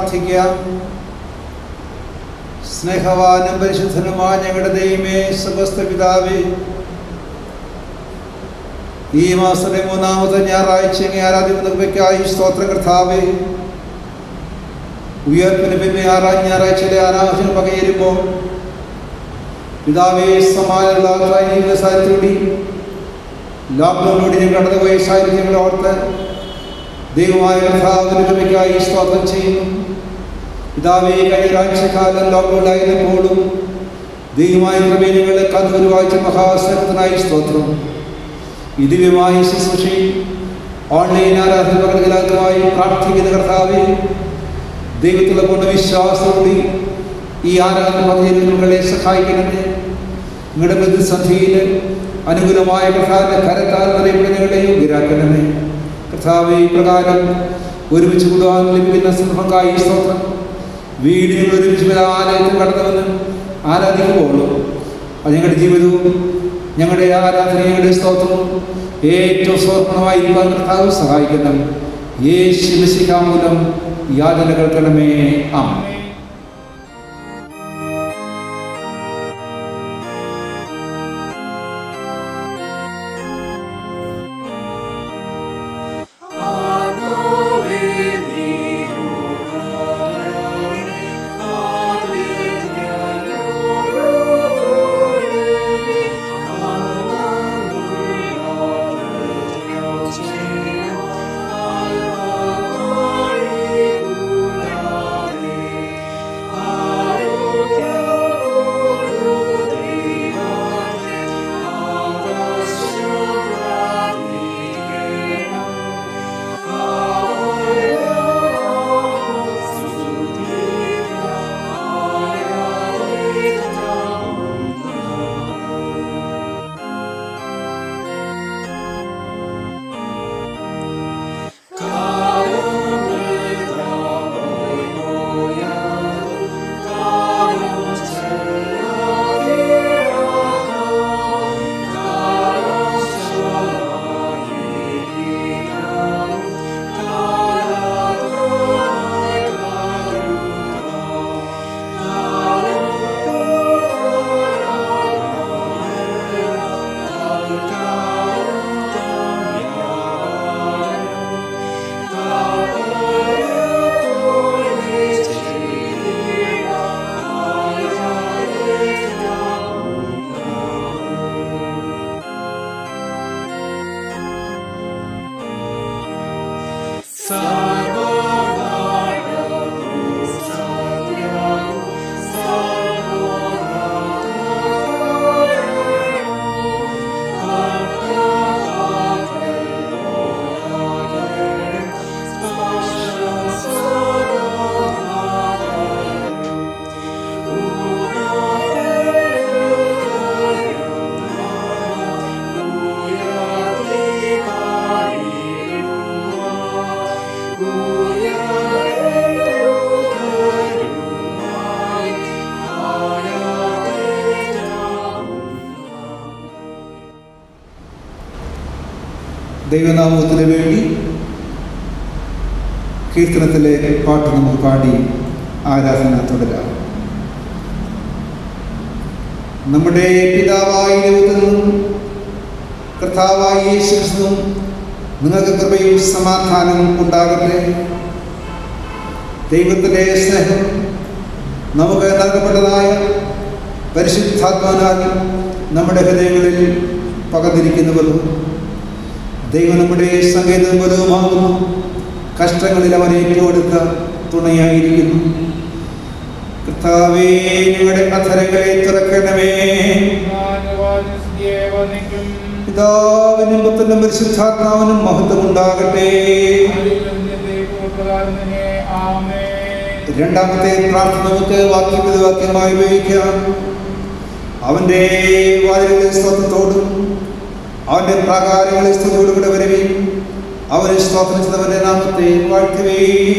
പ്രാർത്ഥിക്കാം സ്നേഹവാനും പരിശുദ്ധനുമായ ഞങ്ങളുടെ ദൈവമേ സമസ്ത പിതാവേ ഈ മാസത്തിലെ മൂന്നാമത്തെ ഞായറാഴ്ച ആരാധിക്കുന്നവയ്ക്കായി സ്തോത്ര കർത്താവേ ഉയർപ്പിന് പിന്നെ ആറാം ഞായറാഴ്ചയിലെ ആരാധന പകരുമ്പോൾ പിതാവേ സമാനമുള്ള ദൈനിക സാഹചര്യത്തിലൂടെ ലോക്ക്ഡൗണിലൂടെ ഞങ്ങൾ കടന്നുപോയ സാഹചര്യങ്ങളെ ഓർത്ത് ദൈവമായ കർത്താവിന് കൃപയ്ക്കായി സ്തോത്രം ചെയ്യുന്നു പിതാവേ കഴിഞ്ഞ ആഴ്ചക്കാലം ലോക്ക്ഡൗണിലായിരുന്നപ്പോഴും ദൈവമായ കൃപയെ ഞങ്ങളെ കഥൊരു വായിച്ച മഹാസനത്തിനായി സ്തോത്രം ഈ ദിവ്യമായ ശുശ്രൂഷയിൽ ഓൺലൈൻ ആരാധന പകർകലാക്കുമായി പ്രാർത്ഥിക്കുന്ന കർത്താവെ ദൈവത്തിലുള്ള പൂർണ്ണ വിശ്വാസത്തോടെ ഈ ആരാധന പകുതിയിൽ നിങ്ങളെ സഹായിക്കണമേ നിങ്ങളുടെ പ്രതിസന്ധിയിൽ അനുകൂലമായ കർത്താവിൻ്റെ കരത്താൽ നിറയപ്പെടുന്ന ഞങ്ങളെ യോഗ്യരാക്കണമേ കർത്താവെ ഈ പ്രകാരം ഒരുമിച്ച് കൂടുവാൻ ലഭിക്കുന്ന സന്ദർഭങ്ങൾക്കായി സ്തോത്രം വീടുകൾ ഒരുമിച്ച് വരെ ആലയത്തിൽ കടന്നുവന്ന് ആരാധിക്കുമ്പോൾ അത് ഞങ്ങളുടെ ജീവിതവും ഞങ്ങളുടെ ആരാധന ഞങ്ങളുടെ സ്തോത്രവും ഏറ്റവും സമർപ്പണമായിരിക്കാൻ കർത്താവ് സഹായിക്കണം യേശു മിശിഹാമൂലം യാതന കേൾക്കണമേ ആം ദൈവനാമത്തിന് വേണ്ടി കീർത്തനത്തിലെ പാട്ട് നമുക്ക് പാടി ആരാധന തുടരാം നമ്മുടെ പിതാവായ ദൈവത്തിനും കർത്താവായ യേശുക്രിസ്തുവും നിങ്ങൾക്ക് കൃപയും സമാധാനവും ഉണ്ടാകട്ടെ ദൈവത്തിൻ്റെ സ്നേഹം നമുക്ക് നൽകപ്പെട്ടതായ പരിശുദ്ധാത്മാനാൽ നമ്മുടെ ഹൃദയങ്ങളിൽ പകർന്നിരിക്കുന്നവരും ദൈവം നമ്മുടെ സംഗീതം ബലവുമാകുന്നു കഷ്ടങ്ങളിൽ അവൻ ഏറ്റെടുത്ത തുണയായിരിക്കുന്നു കർത്താവേ ഞങ്ങളുടെ അധരങ്ങളെ തുറക്കണമേ പിതാവിനും പുത്രനും പരിശുദ്ധാത്മാവിനും മഹത്വം ഉണ്ടാകട്ടെ രണ്ടാമത്തെ പ്രാർത്ഥന നമുക്ക് വാക്യപതി വാക്യമായി ഉപയോഗിക്കാം അവൻ്റെ വാതിലുകളിൽ സ്തോത്രത്തോടും അവൻ്റെ പ്രാകാരങ്ങളിൽ സ്തുതിയോടും കൂടെ വരവേ അവനെ സ്തോത്രം ചെയ്തവന്റെ നാമത്തെ വാഴ്ത്തുവേ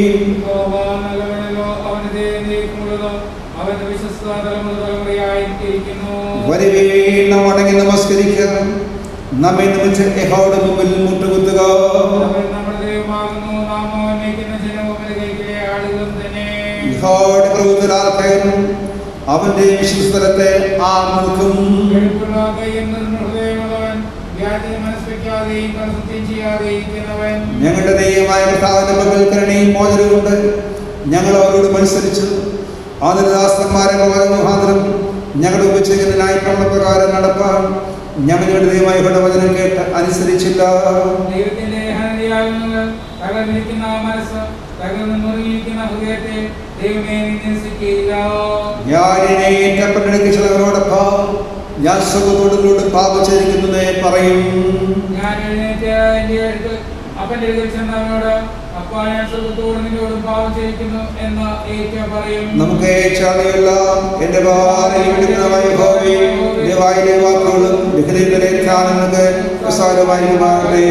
അവന്റെ വിശ്വസ്ത തലമുറ തലമുറയായിരിക്കുന്നു വരവേ നാം അടങ്ങി നമസ്കരിക്കാം നമ്മെ നിമിച്ച് യഹോവയുടെ മുമ്പിൽ മുട്ടുകുത്തുക അവൻ നമ്മുടെ ദൈവമാകുന്നു നാം അന്വേഷിക്കുന്ന ജനവും പരിഗണിക്കിലെ ആളുകളും തന്നെ യഹോയുടെ പ്രഭുത്വരാൽ കയറും അവന്റെ വിശ്വസ്തരത്തെ ആ നിൽക്കും വെളുപ്പുള്ള കൈയെന്ന് ഹൃദയമുള്ളവൻ വ്യാധി മനസ്സയ്ക്കാതെയും കർത്തൃത്യം ചെയ്യാതെയും ഇരിക്കുന്നവൻ ഞങ്ങളുടെ ദൈവമായ കർത്താവിന്റെ പകൽ കരുണയും മോചനവുമുണ്ട് ഞങ്ങൾ അവരോട് മത്സരിച്ചു ആദരദാസന്മാരെ മുഖാന്തരം ഞങ്ങളുടെ ഉപചരിക്കുന്നതിനായി പ്രമാണപ്രകാരം നടപ്പാൻ ഞങ്ങളുടെ ദൈവമായ വചനം കേട്ട് അനുസരിച്ചില്ല ദൈവത്തിന്റെ ഹനതയാകുന്നത് തകർന്നിരിക്കുന്ന മനസ്സ് തകർന്ന് മുറിഞ്ഞിരിക്കുന്ന ഹൃദയത്തെ ദൈവമേ നീ നിരസിക്കുകയില്ല ഞാൻ എന്നെ ഏറ്റപ്പെടുന്ന ചിലവരോടൊപ്പം ഞാൻ സുഖത്തോടുകൂടി പാപചരിക്കുന്നതേ പറയും ഞാൻ എഴുന്നേറ്റ് എന്റെ അടുത്ത് അപ്പന്റെ അടുക്കൽ ചെന്നവനോട് അപ്പാ ഞാൻ സുഖത്തോട് നിന്നോട് പാവം ചെയ്യിക്കുന്നു എന്ന് ഏറ്റ പറയും നമുക്ക് ചാളിയെല്ലാം എന്റെ വായിലെ വായിലെ വാക്കുകളും വിഹരിതരെ ധ്യാനങ്ങൾക്ക് പ്രസാരമായിരിക്കുമാറേ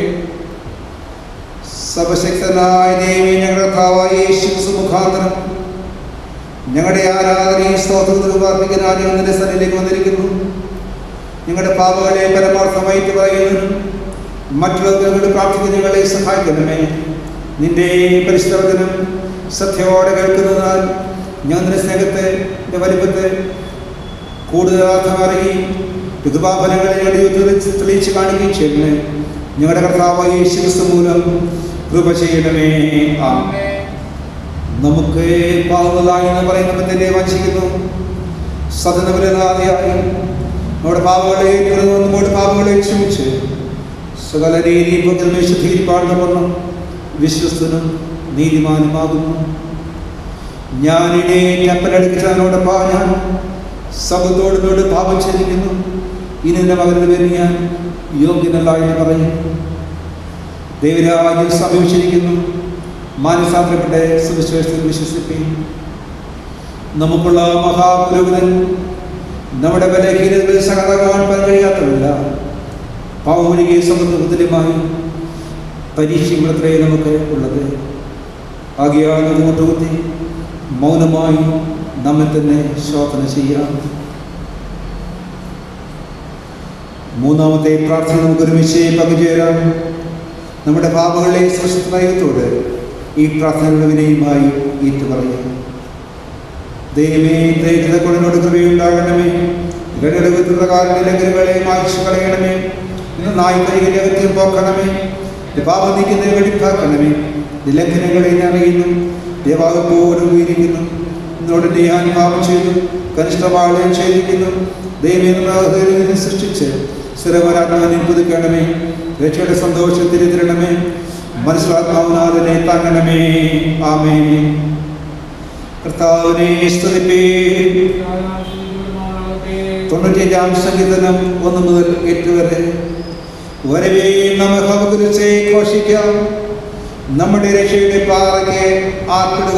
സർവശക്തനായ ദേവി ഞങ്ങളുടെ കർത്താവായ യേശു മുഖാന്തരം ഞങ്ങളുടെ ആരാധനയും സ്തോത്രത്തിലും അർപ്പിക്കാൻ നിന്റെ സ്ഥലത്തിലേക്ക് വന്നിരിക്കുന്നു ഞങ്ങളുടെ പാപങ്ങളെ പരമാർത്ഥമായിട്ട് പറയുന്നതിനും മറ്റുള്ളവരുടെ പ്രാർത്ഥിക്കുന്ന ഞങ്ങളെ സഹായിക്കണമേ നിന്റെ പരിശ്രമത്തിനും സത്യയോടെ കേൾക്കുന്നതിനാൽ ഞങ്ങളുടെ സ്നേഹത്തെ നിന്റെ വലിപ്പത്തെ കൂടുതൽ അർത്ഥമറിയുകയും ഋതുപാഫലങ്ങളെ ഞങ്ങളുടെ ജീവിതത്തിൽ തെളിയിച്ച് കാണിക്കുകയും ചെയ്യണമേ ഞങ്ങളുടെ കർത്താവായ യേശു ക്രിസ്തു മൂലം കൃപ ചെയ്യണമേ ആമേൻ നമുക്ക് പാവുന്നതായി എന്ന് പറയുന്നതിനെ വഞ്ചിക്കുന്നു സദനപരനാദിയായി നമ്മുടെ പാവങ്ങളെ ഏറ്റുവരുന്നു നമ്മുടെ പാവങ്ങളെ ക്ഷമിച്ച് സകല രീതി വിശുദ്ധിയിൽ പാടുന്ന വിശ്വസ്തനും നീതിമാനുമാകുന്നു ഞാനിനെ കപ്പലടുക്കിച്ചതിനോടൊപ്പം ഞാൻ സബത്തോടിനോട് പാപം ചെയ്തിരിക്കുന്നു ഇനി എൻ്റെ മകൻ്റെ പേര് ഞാൻ യോഗ്യനല്ല എന്ന് പറയും ദൈവരാജ്യം സമീപിച്ചിരിക്കുന്നു മാനസാന്തരപ്പെട്ട സുവിശേഷത്തിൽ വിശ്വസിക്കുകയും നമുക്കുള്ള മഹാപുരോഹിതൻ നമ്മുടെ ബലഹീനതകൾ സഹതാകാൻ കഴിയാത്തതല്ല പാവമൊഴികെ സമുദ്രതുല്യമായി പരീക്ഷകളത്രേ നമുക്ക് ഉള്ളത് ആകിയാൽ നമുക്ക് മുട്ടുകുത്തി മൗനമായി നമ്മെ തന്നെ ശോധന ചെയ്യാം മൂന്നാമത്തെ പ്രാർത്ഥന നമുക്ക് ഒരുമിച്ച് പങ്കുചേരാം നമ്മുടെ പാപങ്ങളെ സൃഷ്ടിത്തോട് ഈ പ്രാർത്ഥനകളുടെ വിനയമായി ഏറ്റുപറയാം ദൈവമേ ദൈവത്തെ കൊണ്ടോട് കൃപയുണ്ടാകണമേ ഘടകത്തിന്റെ ലംഘനങ്ങളെ മായ്ച്ചു കളയണമേ ഇന്ന് നായ്ക്കൈകളുടെ അകത്തിൽ പോക്കണമേ പാപം നീക്കുന്ന വെടിപ്പാക്കണമേ ലംഘനങ്ങളെ ഞാൻ അറിയുന്നു ദേവാകപ്പോലും ഉയരിക്കുന്നു എന്നോട് ഞാൻ പാപം ചെയ്തു കനിഷ്ഠമാളുകയും ചെയ്തിരിക്കുന്നു ദൈവം സൃഷ്ടിച്ച് സ്ഥിരവരാത്മാവിനെ പുതുക്കണമേ രക്ഷയുടെ സന്തോഷത്തിൽ തരണമേ മനസ്സിലാത്മാവിനാഥനെ താങ്ങണമേ ആമേ കർത്താവിനെ സ്തുതിപ്പേ തൊണ്ണൂറ്റിയഞ്ചാം സംഗീതനം ഒന്ന് മുതൽ എട്ട് വരെ വരവേ നമുക്ക് ഘോഷിക്കാം നമ്മുടെ രക്ഷയുടെ പാറയ്ക്ക് ആർപ്പിടുക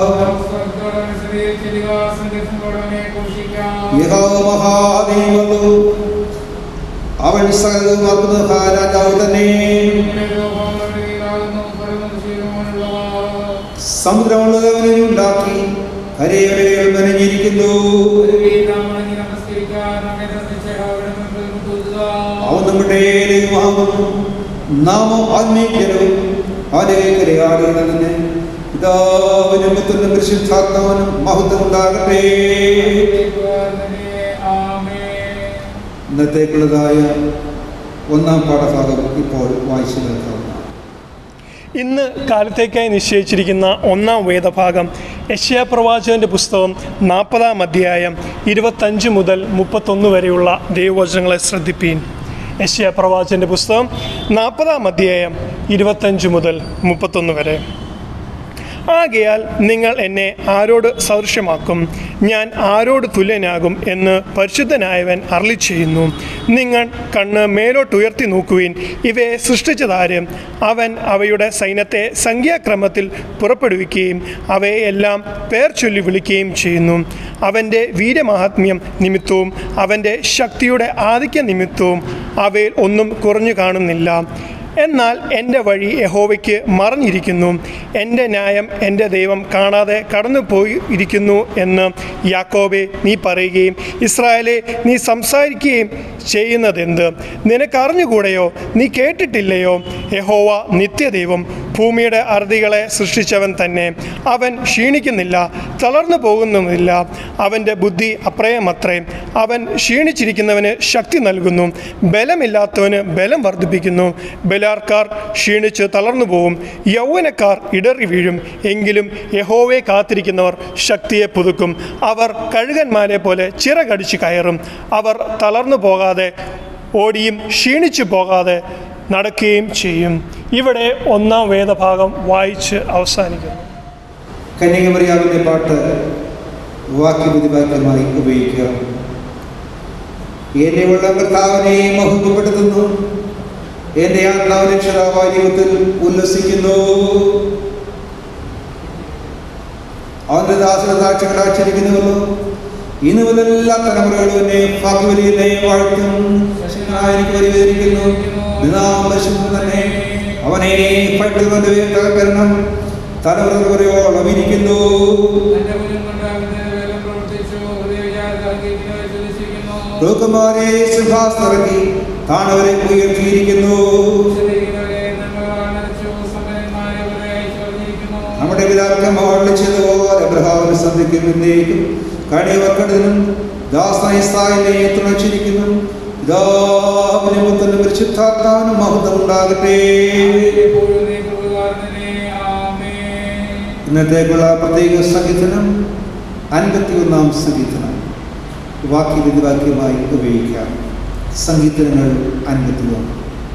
യഹോ മഹാദേവു അവൻ സകലമാക്കുന്ന രാജാവ് തന്നെ സമുദ്രമുള്ളതവനെ ഉണ്ടാക്കി കരയവരകൾ നനഞ്ഞിരിക്കുന്നു അവൻ നമ്മുടെ ദൈവമാകുന്നു നാമം ആത്മീയരും ആലയക്കരയാടുകളെ പിതാവിനും പുത്രനും പരിശുദ്ധാത്മാവിനും മഹത്വം ഉണ്ടാകട്ടെ ഇന്നത്തേക്കുള്ളതായ ഒന്നാം പാഠഭാഗം ഇപ്പോൾ വായിച്ചു കേൾക്കാവുന്നതാണ് ഇന്ന് കാലത്തേക്കായി നിശ്ചയിച്ചിരിക്കുന്ന ഒന്നാം വേദഭാഗം യശ്യാ പ്രവാചകൻ്റെ പുസ്തകം നാൽപ്പതാം അധ്യായം ഇരുപത്തഞ്ച് മുതൽ മുപ്പത്തൊന്ന് വരെയുള്ള ദൈവവചനങ്ങളെ ശ്രദ്ധിപ്പീൻ യശ്യാ പ്രവാചകൻ്റെ പുസ്തകം നാൽപ്പതാം അധ്യായം ഇരുപത്തഞ്ച് മുതൽ മുപ്പത്തൊന്ന് വരെ ആകയാൽ നിങ്ങൾ എന്നെ ആരോട് സദൃശ്യമാക്കും ഞാൻ ആരോട് തുല്യനാകും എന്ന് പരിശുദ്ധനായവൻ അരളി ചെയ്യുന്നു നിങ്ങൾ കണ്ണ് മേലോട്ടുയർത്തി നോക്കുവിൻ ഇവയെ സൃഷ്ടിച്ചതാര് അവൻ അവയുടെ സൈന്യത്തെ സംഖ്യാക്രമത്തിൽ പുറപ്പെടുവിക്കുകയും അവയെ എല്ലാം പേർ ചൊല്ലി വിളിക്കുകയും ചെയ്യുന്നു അവൻ്റെ വീരമാഹാത്മ്യം നിമിത്തവും അവൻ്റെ ശക്തിയുടെ ആധിക്യ നിമിത്തവും അവയിൽ ഒന്നും കുറഞ്ഞു കാണുന്നില്ല എന്നാൽ എൻ്റെ വഴി യഹോവയ്ക്ക് മറഞ്ഞിരിക്കുന്നു എൻ്റെ ന്യായം എൻ്റെ ദൈവം കാണാതെ കടന്നുപോയി ഇരിക്കുന്നു എന്ന് യാക്കോബെ നീ പറയുകയും ഇസ്രായേലെ നീ സംസാരിക്കുകയും ചെയ്യുന്നതെന്ത് നിനക്കറിഞ്ഞുകൂടെയോ നീ കേട്ടിട്ടില്ലയോ യഹോവ നിത്യദൈവം ഭൂമിയുടെ അറുതികളെ സൃഷ്ടിച്ചവൻ തന്നെ അവൻ ക്ഷീണിക്കുന്നില്ല തളർന്നു പോകുന്നുമില്ല അവൻ്റെ ബുദ്ധി അപ്രയമത്രേ അവൻ ക്ഷീണിച്ചിരിക്കുന്നവന് ശക്തി നൽകുന്നു ബലമില്ലാത്തവന് ബലം വർദ്ധിപ്പിക്കുന്നു ബലാർക്കാർ ക്ഷീണിച്ച് തളർന്നു പോകും യൗവനക്കാർ ഇടറി വീഴും എങ്കിലും യഹോവയെ കാത്തിരിക്കുന്നവർ ശക്തിയെ പുതുക്കും അവർ കഴുകന്മാരെ പോലെ ചിറകടിച്ച് കയറും അവർ തളർന്നു പോകാതെ ഓടിയും ക്ഷീണിച്ചു പോകാതെ നടക്കുകയും ചെയ്യും ഇവിടെ ഒന്നാം വേദഭാഗം വായിച്ച് അവസാനിക്കുന്നു കന്യകമറിയാവിൻ്റെ പാട്ട് വാക്യപ്രതിപാദ്യമായി ഉപയോഗിക്കുക എന്നെ ഉള്ള കർത്താവിനെ മഹത്വപ്പെടുത്തുന്നു എന്റെ ആത്മാവ് രക്ഷതാവായ ദൈവത്തിൽ ഉല്ലസിക്കുന്നു അവന്റെ ദാസന സാക്ഷി കടാക്ഷിരിക്കുന്നുവല്ലോ ഇന്ന് മുതൽ എല്ലാ തലമുറകളും എന്നെ ഭാഗ്യവലിയെ വാഴ്ത്തും ശശിനായ എനിക്ക് പരിവേദിക്കുന്നു നിതാമശുദ്ധ തന്നെ അവനെ പറ്റുന്നവന്റെ പേര് തകർക്കണം തലമുറ തലമുറയോളം ഇരിക്കുന്നു തന്റെ ഭുജം കൊണ്ട് അവന്റെ വേലം പ്രവർത്തിച്ചു ഹൃദയവിചാരത്തിനവരെ ചൊല്ലിച്ചിരിക്കുന്നു ലോകന്മാരെ സിംഹാസനറക്കി താണവരെ ഉയർത്തിയിരിക്കുന്നു ശരീരങ്ങളെ നന്മ അണച്ചു സമ്പന്നന്മാരെ അവരെ ചൊല്ലിയിരിക്കുന്നു നമ്മുടെ പിതാക്കന്മാർ വിളിച്ചതുപോലെ അബ്രഹാമിന് സന്ധിക്കും എന്നേക്കും കണിയവർക്കടതിനും ദാസനൈസായിനെ തുണച്ചിരിക്കുന്നു പിതാവിനും പുത്രനും പരിശുദ്ധാത്മാവിനും മഹത്വം ഉണ്ടാകട്ടെ എപ്പോഴും നീ കൃപകാരനെ ആമേൻ ഇന്നത്തേക്കുള്ള പ്രത്യേക സംഗീതനം അൻപത്തി ഒന്നാം സംഗീതനം വാക്യവിധിവാക്യമായി ഉപയോഗിക്കാം സംഗീതനങ്ങൾ അൻപത്തി ഒന്ന്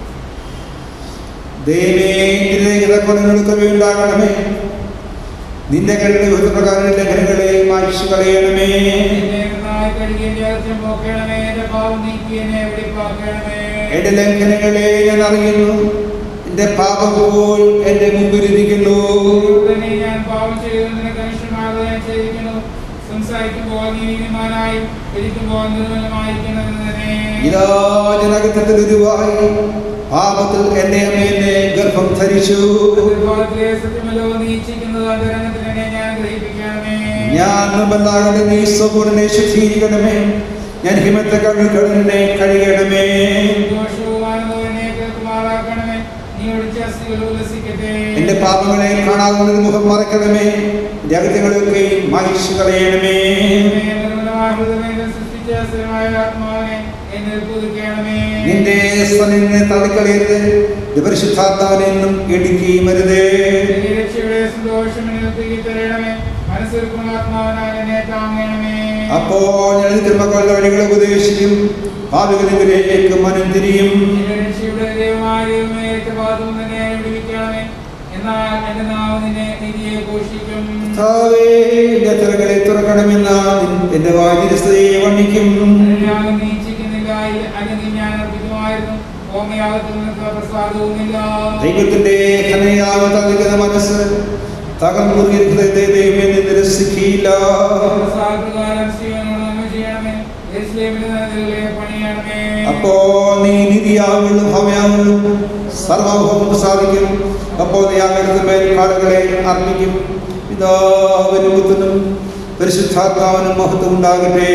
ദേവേന്ദ്രകൊലങ്ങൾക്ക് ഉണ്ടാകണമേ നിന്റെ കരുടെ വിധപ്രകാരം ലംഘനങ്ങളെ മായ്ച്ചു കളയണമേ എന്നെ നന്നായി കഴുകി എന്റെ അകത്യം പോക്കണമേ എന്റെ പാവം നീക്കി എന്നെ വെടിപ്പാക്കണമേ എന്റെ ലംഘനങ്ങളെ ഞാൻ അറിയുന്നു എന്റെ പാപം പോൽ എന്റെ മുമ്പിലിരിക്കുന്നു ഉടനെ ഞാൻ പാവം ചെയ്തു നിനക്ക് അനുഷ്യമായത് ഞാൻ ചെയ്തിരിക്കുന്നു സംസാരിക്കുമ്പോൾ നീ നീതിമാനായി ഇരിക്കുമ്പോൾ നിർമ്മലമായിരിക്കണമെന്ന് തന്നെ ഇതാ ജനകത്തിൽ ഉരുവായി പാപത്തിൽ എന്നെ അമ്മയെന്നെ ഗർഭം ധരിച്ചു ഗർഭപാത്രത്തിലെ സത്യമല്ലോ നീ ഇച്ഛിക്കുന്നത് അത് രംഗത്തിൽ എന്നെ ഞാൻ ഗ്രഹിപ്പിക്കണമേ ഞാൻ നിർബന്ധാകട്ടെ നീ സ്വപൂർണ്ണനെ ശുദ്ധീകരിക്കണമേ ഞാൻ ഹിമത്തെ കണ്ണുകളെ കഴുകണമേ ദോഷവുമാണെന്നോ എന്നെ കേൾക്കുമാറാക്കണമേ നീ ഒഴിച്ച അസ്ഥികൾ ഉല്ലസിക്കട്ടെ എന്റെ പാപങ്ങളെ കാണാതെ നിന്റെ മുഖം മറക്കണമേ എന്റെ അകത്യങ്ങളെയൊക്കെ മായിച്ചു കളയണമേ നിർമ്മലമായ ഹൃദയം സൃഷ്ടിച്ച സ്ഥിരമായ ആത്മാവിനെ എന്നിൽ പുതുക്കണമേ നിന്റെ സ്വനിനെ തള്ളിക്കളയരുത് ഇത് പരിശുദ്ധാത്മാവിനെ എന്നും ഇടുക്കിയും അരുതേ എന്റെ രക്ഷയുടെ സന്തോഷം എന്നിൽ തിരികെ തരണമേ മനസ്സൊരുക്കുന്ന ആത്മാവിനാൽ എന്നെ താങ്ങണമേ അപ്പോൾ ഞാൻ തിരുമക്കളുടെ വഴികളെ ഉപദേശിക്കും ഭാവികളിലേക്ക് മനം തിരിയും എന്റെ രക്ഷയുടെ ദൈവമായ ദൈവമേ ഏറ്റപാദവും നിന്നെ വിടുവിക്കണമേ എന്നാൽ എന്റെ നാവ് നിന്നെ നീതിയെ ഘോഷിക്കും കർത്താവേ, എന്റെ തിറകളെ തുറക്കണമെന്ന എന്റെ വാചിരസ്ഥയെ വണ്ണിക്കും യാഗം നീ ഇച്ഛിക്കുന്നില്ല അല്ലെങ്കിൽ ഞാൻ അർപ്പിക്കുമായിരുന്നു ഹോമയാഗത്തിൽ നിനക്ക് പ്രസാദവുമില്ല ദൈവത്തിന്റെ ഘനയാവ് തകർക്കുന്ന മനസ്സ് തകർന്നുറിയ ദൈവമേ നിന്ന് രസിക്കില്ല പ്രസാദപ്രകാരം ശിവനോട് നന്മ ചെയ്യണമേ യെരൂശലേമിലെ നഗരത്തിലെ പണിയണമേ അപ്പോ നീ നിധിയാവുള്ളൂ ഭവയാവുള്ളൂ സർവഭൗമം സാധിക്കും അപ്പോ നീ അങ്ങനത്തെ മേൽ കാടുകളെ അർപ്പിക്കും പിതാവിനും പുത്രനും പരിശുദ്ധാത്മാവിനും മഹത്വം ഉണ്ടാകട്ടെ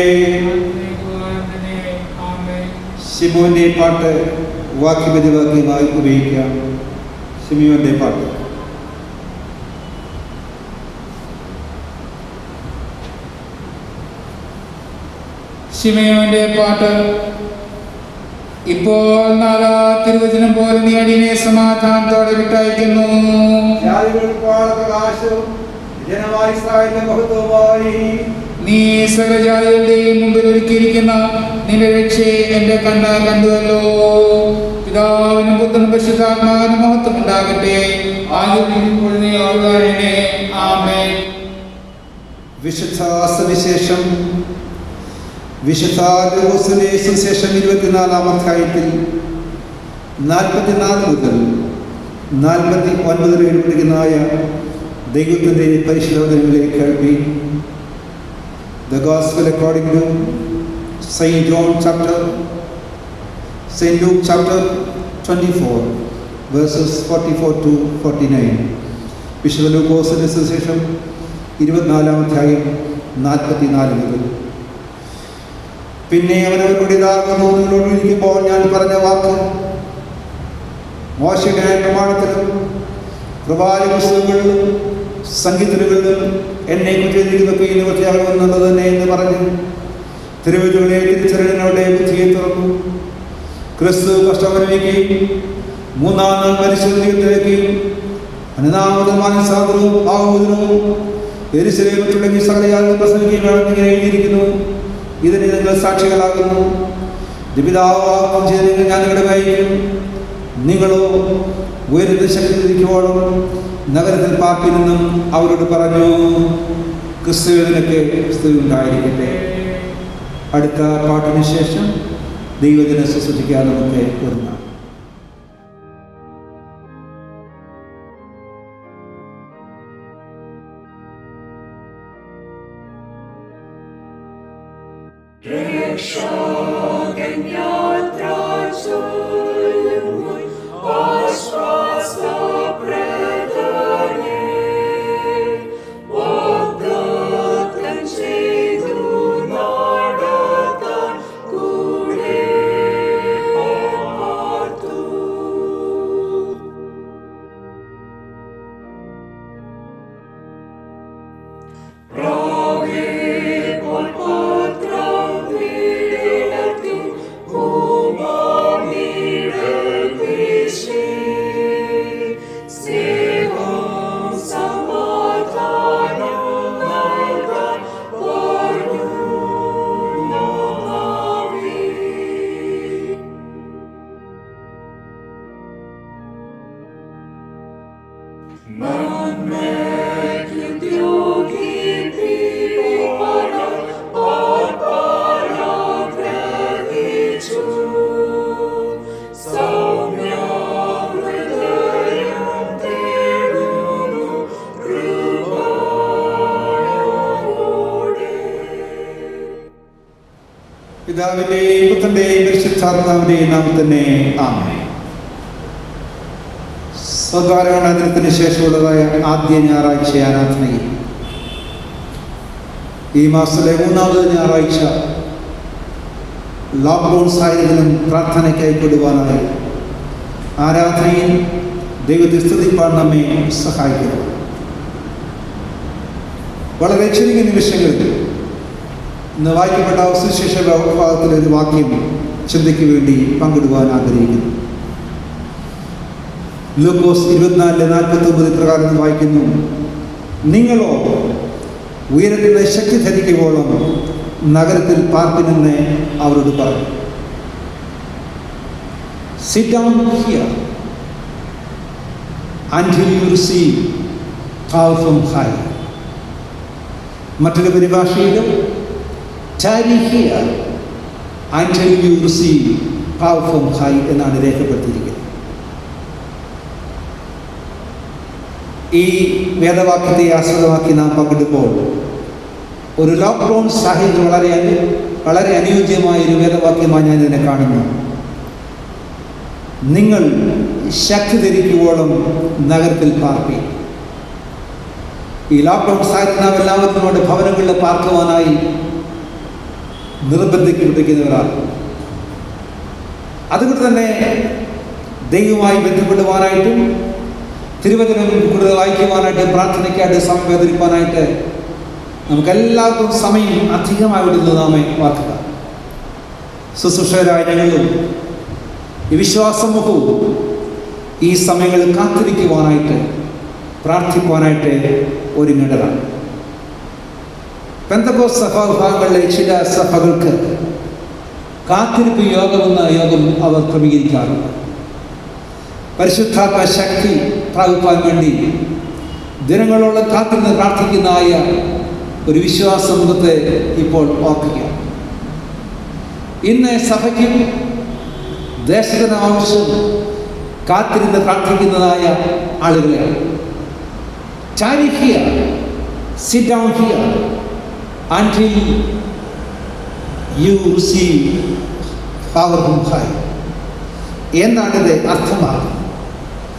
തന്നെ ആമേൻ ശിമുവിന്റെ പാട്ട് വാക്യപതിവാക്യമായി ഉപയോഗിക്കാം ശിമുവിന്റെ പാട്ട് ശിമയോന്റെ പാട്ട് ഇപ്പോൾ നാലാ തിരുവചനം പോലെ നീ അടിയനെ സമാധാനത്തോടെ വിട്ടയക്കുന്നു പ്രകാശവും ജനമായി ഇസ്രായേലിന്റെ മഹത്വമായി നീ സകലജാതികളുടെയും മുമ്പിൽ ഒരുക്കിയിരിക്കുന്ന നിന്റെ രക്ഷയെ എന്റെ കണ്ണ് കണ്ടുവല്ലോ പിതാവിനും പുത്രനും പരിശുദ്ധാത്മാവിനും മഹത്വം ഉണ്ടാകട്ടെ ആദ്യം ഇപ്പോൾ നീ അവതാരണേ ആമേൻ വിശുദ്ധ സുവിശേഷം വിശുദ്ധ ലൂക്കോസിന്റെ സുവിശേഷം ഇരുപത്തിനാലാം അധ്യായത്തിൽ നാൽപ്പത്തിനാല് മുതൽ നാൽപ്പത്തി ഒൻപത് വരെ പഠിക്കുന്നതായ ദൈവത്തിൻ്റെ പരിശോധനകളെ കേൾപ്പി the gospel according to saint John chapter saint Luke chapter twenty four verses forty four to forty nine വിശുദ്ധ ലൂക്കോസിൻ്റെ സുശേഷം ഇരുപത്തിനാലാം അധ്യായം നാൽപ്പത്തി നാല് മുതൽ പിന്നെ അവനവരോട് ഇതാകുന്നു നിങ്ങളോട് ഇരിക്കുമ്പോൾ ഞാൻ പറഞ്ഞ വാക്ക് മോശയുടെ പ്രമാണത്തിലും പ്രവാചക പുസ്തകങ്ങളിലും സംഗീതങ്ങളിലും എന്നെ കുറിച്ചിരിക്കുന്നതൊക്കെ നിവൃത്തിയാകുമെന്നുള്ളത് തന്നെ എന്ന് പറഞ്ഞ് തിരുവചുകളെ തിരിച്ചറിഞ്ഞവരുടെ ബുദ്ധിയെ തുറന്നു ക്രിസ്തു കഷ്ടമനുഭവിക്കുകയും മൂന്നാം നാൾ പരിശോധനയിലേക്കുകയും അനുനാമതും മാനസാന്തരവും ഭാവോദരവും എരിശിലെയും തുടങ്ങി സകലയാലും പ്രസംഗിക്കുകയും വേണമെന്ന് ഇങ്ങനെ എഴുതിയിരിക്കുന്നു ഇതിന് നിങ്ങൾ സാക്ഷികളാകുന്നു പിതാവാക്കും ചെയ്ത് ഞാൻ നിങ്ങളുടെ വഹിക്കും നിങ്ങളോ ഉയരുന്ന ശക്തി തിരിക്കുവോളം നഗരത്തിൽ പാർപ്പിനെന്നും അവരോട് പറഞ്ഞു ക്രിസ്തുവിനൊക്കെ ക്രിസ്തു ഉണ്ടായിരിക്കട്ടെ അടുത്ത പാട്ടിന് ശേഷം ദൈവജന ശുശ്രൂഷിക്കാൻ നമുക്ക് ഒരുങ്ങാം പിതാവിന്റെയും പുത്രന്റെയും പരിശുദ്ധാത്മാവിന്റെയും നാമത്തിനെ ആമേ സ്വകാരണത്തിന് ശേഷമുള്ളതായ ആദ്യ ഞായറാഴ്ച ആരാധനയിൽ ഈ മാസത്തിലെ മൂന്നാമത് ഞായറാഴ്ച ലോക്ക്ഡൗൺ സാഹചര്യം പ്രാർത്ഥനയ്ക്കായി കൊടുവാനായി ആരാധനയിൽ ദൈവത്തെ സ്തുതിപ്പാൻ നമ്മെ സഹായിക്കുന്നു വളരെ ചുരുങ്ങിയ നിമിഷങ്ങളിൽ ഇന്ന് വായിക്കപ്പെട്ട സുശേഷ വിഭാഗത്തിലെ ഒരു വാക്യം ചിന്തയ്ക്ക് വേണ്ടി പങ്കിടുവാൻ ആഗ്രഹിക്കുന്നു ലൂക്കോസ് ഇരുപത്തിനാലിലെ നാൽപ്പത്തി ഒമ്പത് പ്രകാരം വായിക്കുന്നു നിങ്ങളോ ഉയരത്തിലെ ശക്തി ധരിക്കുവോളം നഗരത്തിൽ പാർപ്പിനെന്ന് അവരോട് പറഞ്ഞു sit down here until you receive power from high. മറ്റൊരു പരിഭാഷയിലും tarry here until you receive power from high എന്നാണ് രേഖപ്പെടുത്തിയിരിക്കുന്നത് ഈ വേദവാക്യത്തെ ആസ്പദമാക്കി നാം പങ്കെടുപ്പോൾ ഒരു ലോക്ക്ഡൗൺ സാഹചര്യം വളരെ അനു വളരെ അനുയോജ്യമായ ഒരു വേദവാക്യമായി ഞാൻ ഇതിനെ കാണുന്നു നിങ്ങൾ ശക്തി ധരിക്കുവോളം നഗരത്തിൽ പാർപ്പി ഈ ലോക്ക്ഡൗൺ സാഹചര്യം നാം എല്ലാവരും നമ്മുടെ ഭവനങ്ങളിൽ പാർക്കുവാനായി നിർബന്ധിക്കപ്പെട്ടിരിക്കുന്നവരാണ് അതുകൊണ്ട് തന്നെ ദൈവവുമായി ബന്ധപ്പെടുവാനായിട്ടും തിരുവചനം കൂടുതൽ വായിക്കുവാനായിട്ട് പ്രാർത്ഥനയ്ക്കായിട്ട് സമയം വേദനിപ്പാനായിട്ട് നമുക്കെല്ലാവർക്കും സമയം അധികമായി വിടുന്നത് നാം ഓർക്കുക ശുശ്രൂഷകരായ ഞങ്ങളും ഈ വിശ്വാസമുഖവും ഈ സമയങ്ങളിൽ കാത്തിരിക്കുവാനായിട്ട് പ്രാർത്ഥിക്കുവാനായിട്ട് ഒരുങ്ങേണ്ടതാണ് പെന്തകോ സഭാവിഭാഗങ്ങളിലെ ചില സഭകൾക്ക് കാത്തിരിപ്പ് യോഗമെന്ന യോഗം അവർ ക്രമീകരിക്കാറുണ്ട് പരിശുദ്ധാത്മ ശക്തി പ്രാപിപ്പാൻ വേണ്ടി ദിനങ്ങളോളം കാത്തിരുന്ന് പ്രാർത്ഥിക്കുന്നതായ ഒരു വിശ്വാസ മുഖത്തെ ഇപ്പോൾ ഓർക്കുക ഇന്ന് സഭയ്ക്കും ദേശത്തിന് ആവശ്യം കാത്തിരുന്ന് പ്രാർത്ഥിക്കുന്നതായ ആളുകളെയാണ് ചാരി here sit down here until you receive power from high എന്നാണിത് അർത്ഥമാക്കുന്നത്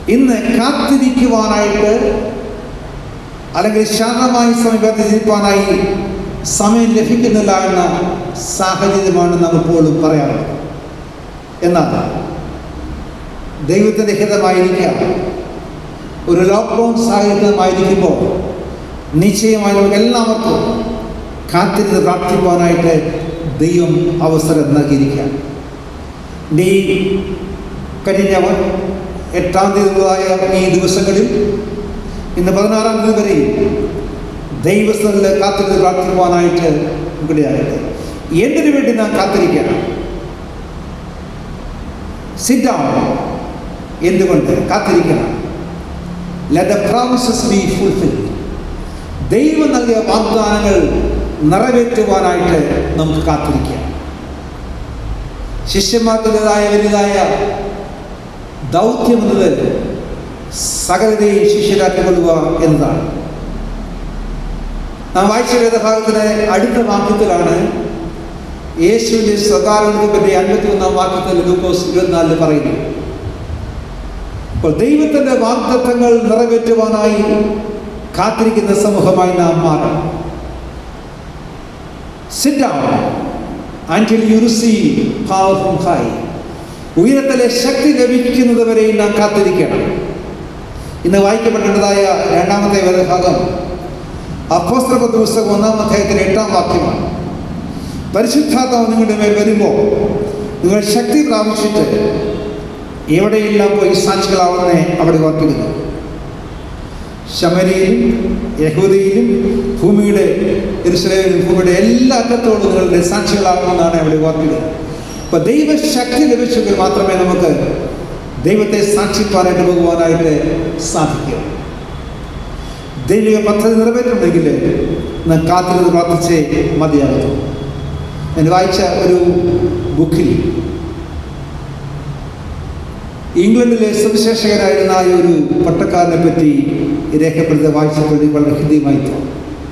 ഇന്ന് കാത്തിരിക്കുവാനായിട്ട് അല്ലെങ്കിൽ ശാന്തമായി സമീപത്തിരിക്കാനായി സമയം ലഭിക്കുന്നില്ല എന്ന സാഹചര്യമാണ് നാം ഇപ്പോഴും പറയാറുള്ളത് എന്നാൽ ദൈവത്തിൻ്റെ ഹിതമായിരിക്കാം ഒരു ലോക്ക്ഡൗൺ സാഹചര്യമായിരിക്കുമ്പോൾ നിശ്ചയമായി നമുക്ക് എല്ലാവർക്കും കാത്തിരുന്ന് പ്രാർത്ഥിക്കുവാനായിട്ട് ദൈവം അവസരം നൽകിയിരിക്കുക നീ കഴിഞ്ഞ എട്ടാം തീയതിയായ ഈ ദിവസങ്ങളിൽ ഇന്ന് പതിനാറാം തീയതി വരെ ദൈവസ്ഥനിൽ കാത്തിരുന്ന് പ്രാർത്ഥിക്കുവാനായിട്ട് ഇവിടെയായിട്ട് എന്തിനു വേണ്ടി നാം കാത്തിരിക്കണം സിറ്റ് ഡൗൺ എന്തുകൊണ്ട് കാത്തിരിക്കണം let the promises be fulfil ദൈവം നൽകിയ വാഗ്ദാനങ്ങൾ നിറവേറ്റുവാനായിട്ട് നമുക്ക് കാത്തിരിക്കാം ശിഷ്യന്മാർക്കുള്ളതായ വലുതായ ദൗത്യം എന്നത് സകലതയും ശിഷ്യരാക്കിക്കൊള്ളുക എന്നതാണ് നാം വായിച്ച വേദഭാഗത്തിന് അടുത്ത വാക്യത്തിലാണ് യേശുവിൻ്റെ സ്വകാരണത്തെ പറ്റി അൻപത്തി ഒന്നാം വാക്യത്തിൽ ലൂക്കോസ് ഇരുപത്തിനാലിൽ പറയുന്നത് അപ്പോൾ ദൈവത്തിൻ്റെ വാഗ്ദത്തങ്ങൾ നിറവേറ്റുവാനായി കാത്തിരിക്കുന്ന സമൂഹമായി നാം മാറണം sit down until you receive power from high ഉയരത്തിലെ ശക്തി ലഭിക്കുന്നത് വരെയും നാം കാത്തിരിക്കണം ഇന്ന് വായിക്കപ്പെടേണ്ടതായ രണ്ടാമത്തെ വേദഭാഗം അപ്പോസ്തല പുസ്തകം ഒന്നാം അധ്യായത്തിലെ എട്ടാം വാക്യമാണ് പരിശുദ്ധാത്മാവ് നിങ്ങളുടെ മേൽ വരുമ്പോൾ നിങ്ങൾ ശക്തി പ്രാപിച്ചിട്ട് എവിടെയെല്ലാം പോയി സാക്ഷികളാവുന്നേ അവിടെ ഓർപ്പിക്കുന്നു ശമരിയിലും യഹൂദിയിലും ഭൂമിയുടെ എരുസലേമിലും ഭൂമിയുടെ എല്ലാ അറ്റത്തോടും നിങ്ങളുടെ സാക്ഷികളാകുമെന്നാണ് അവിടെ ഓർപ്പിക്കുന്നത് അപ്പോൾ ദൈവശക്തി ലഭിച്ചെങ്കിൽ മാത്രമേ നമുക്ക് ദൈവത്തെ സാക്ഷിപ്പാനായിട്ട് പോകുവാനായിട്ട് സാധിക്കൂ ദൈവിക പദ്ധതി നിറവേറ്റണമെങ്കിൽ നാം കാത്തിരുന്ന് പ്രാർത്ഥിച്ചേ മതിയാകും ഞാൻ വായിച്ച ഒരു ബുക്കിൽ ഇംഗ്ലണ്ടിലെ സുവിശേഷകനായിരുന്ന ആ ഒരു പട്ടക്കാരനെ പറ്റി രേഖപ്പെടുത്തി വായിച്ചപ്പോൾ എനിക്ക് വളരെ ഹൃദയമായി തോന്നി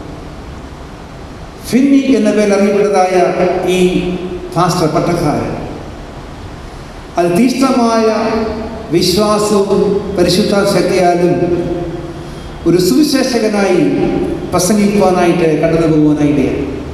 ഫിന്നി എന്ന പേരിൽ അറിയപ്പെട്ടതായ ഈ ഫാസ്റ്റർ പട്ടക്കാരൻ അത് തീഷ്ണമായ വിശ്വാസവും പരിശുദ്ധ ശക്തിയാലും ഒരു സുവിശേഷകനായി പ്രസംഗിക്കുവാനായിട്ട് കടന്നു പോകുവാനായിട്ട്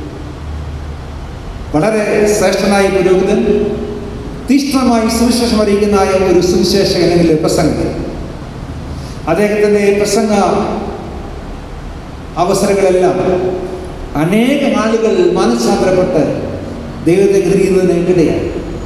വളരെ ശ്രേഷ്ഠനായ പുരോഹിതൻ തീഷ്ണമായി സുവിശേഷം അറിയിക്കുന്നതായ ഒരു സുവിശേഷകൻ അല്ലെങ്കിൽ പ്രസംഗം അദ്ദേഹത്തിൻ്റെ പ്രസംഗ അവസരങ്ങളെല്ലാം അനേകം ആളുകൾ മനസ്സാന്തരപ്പെട്ട് ദൈവത്തെ ഗ്രഹിക്കുന്നതിന് ഇടയാണ്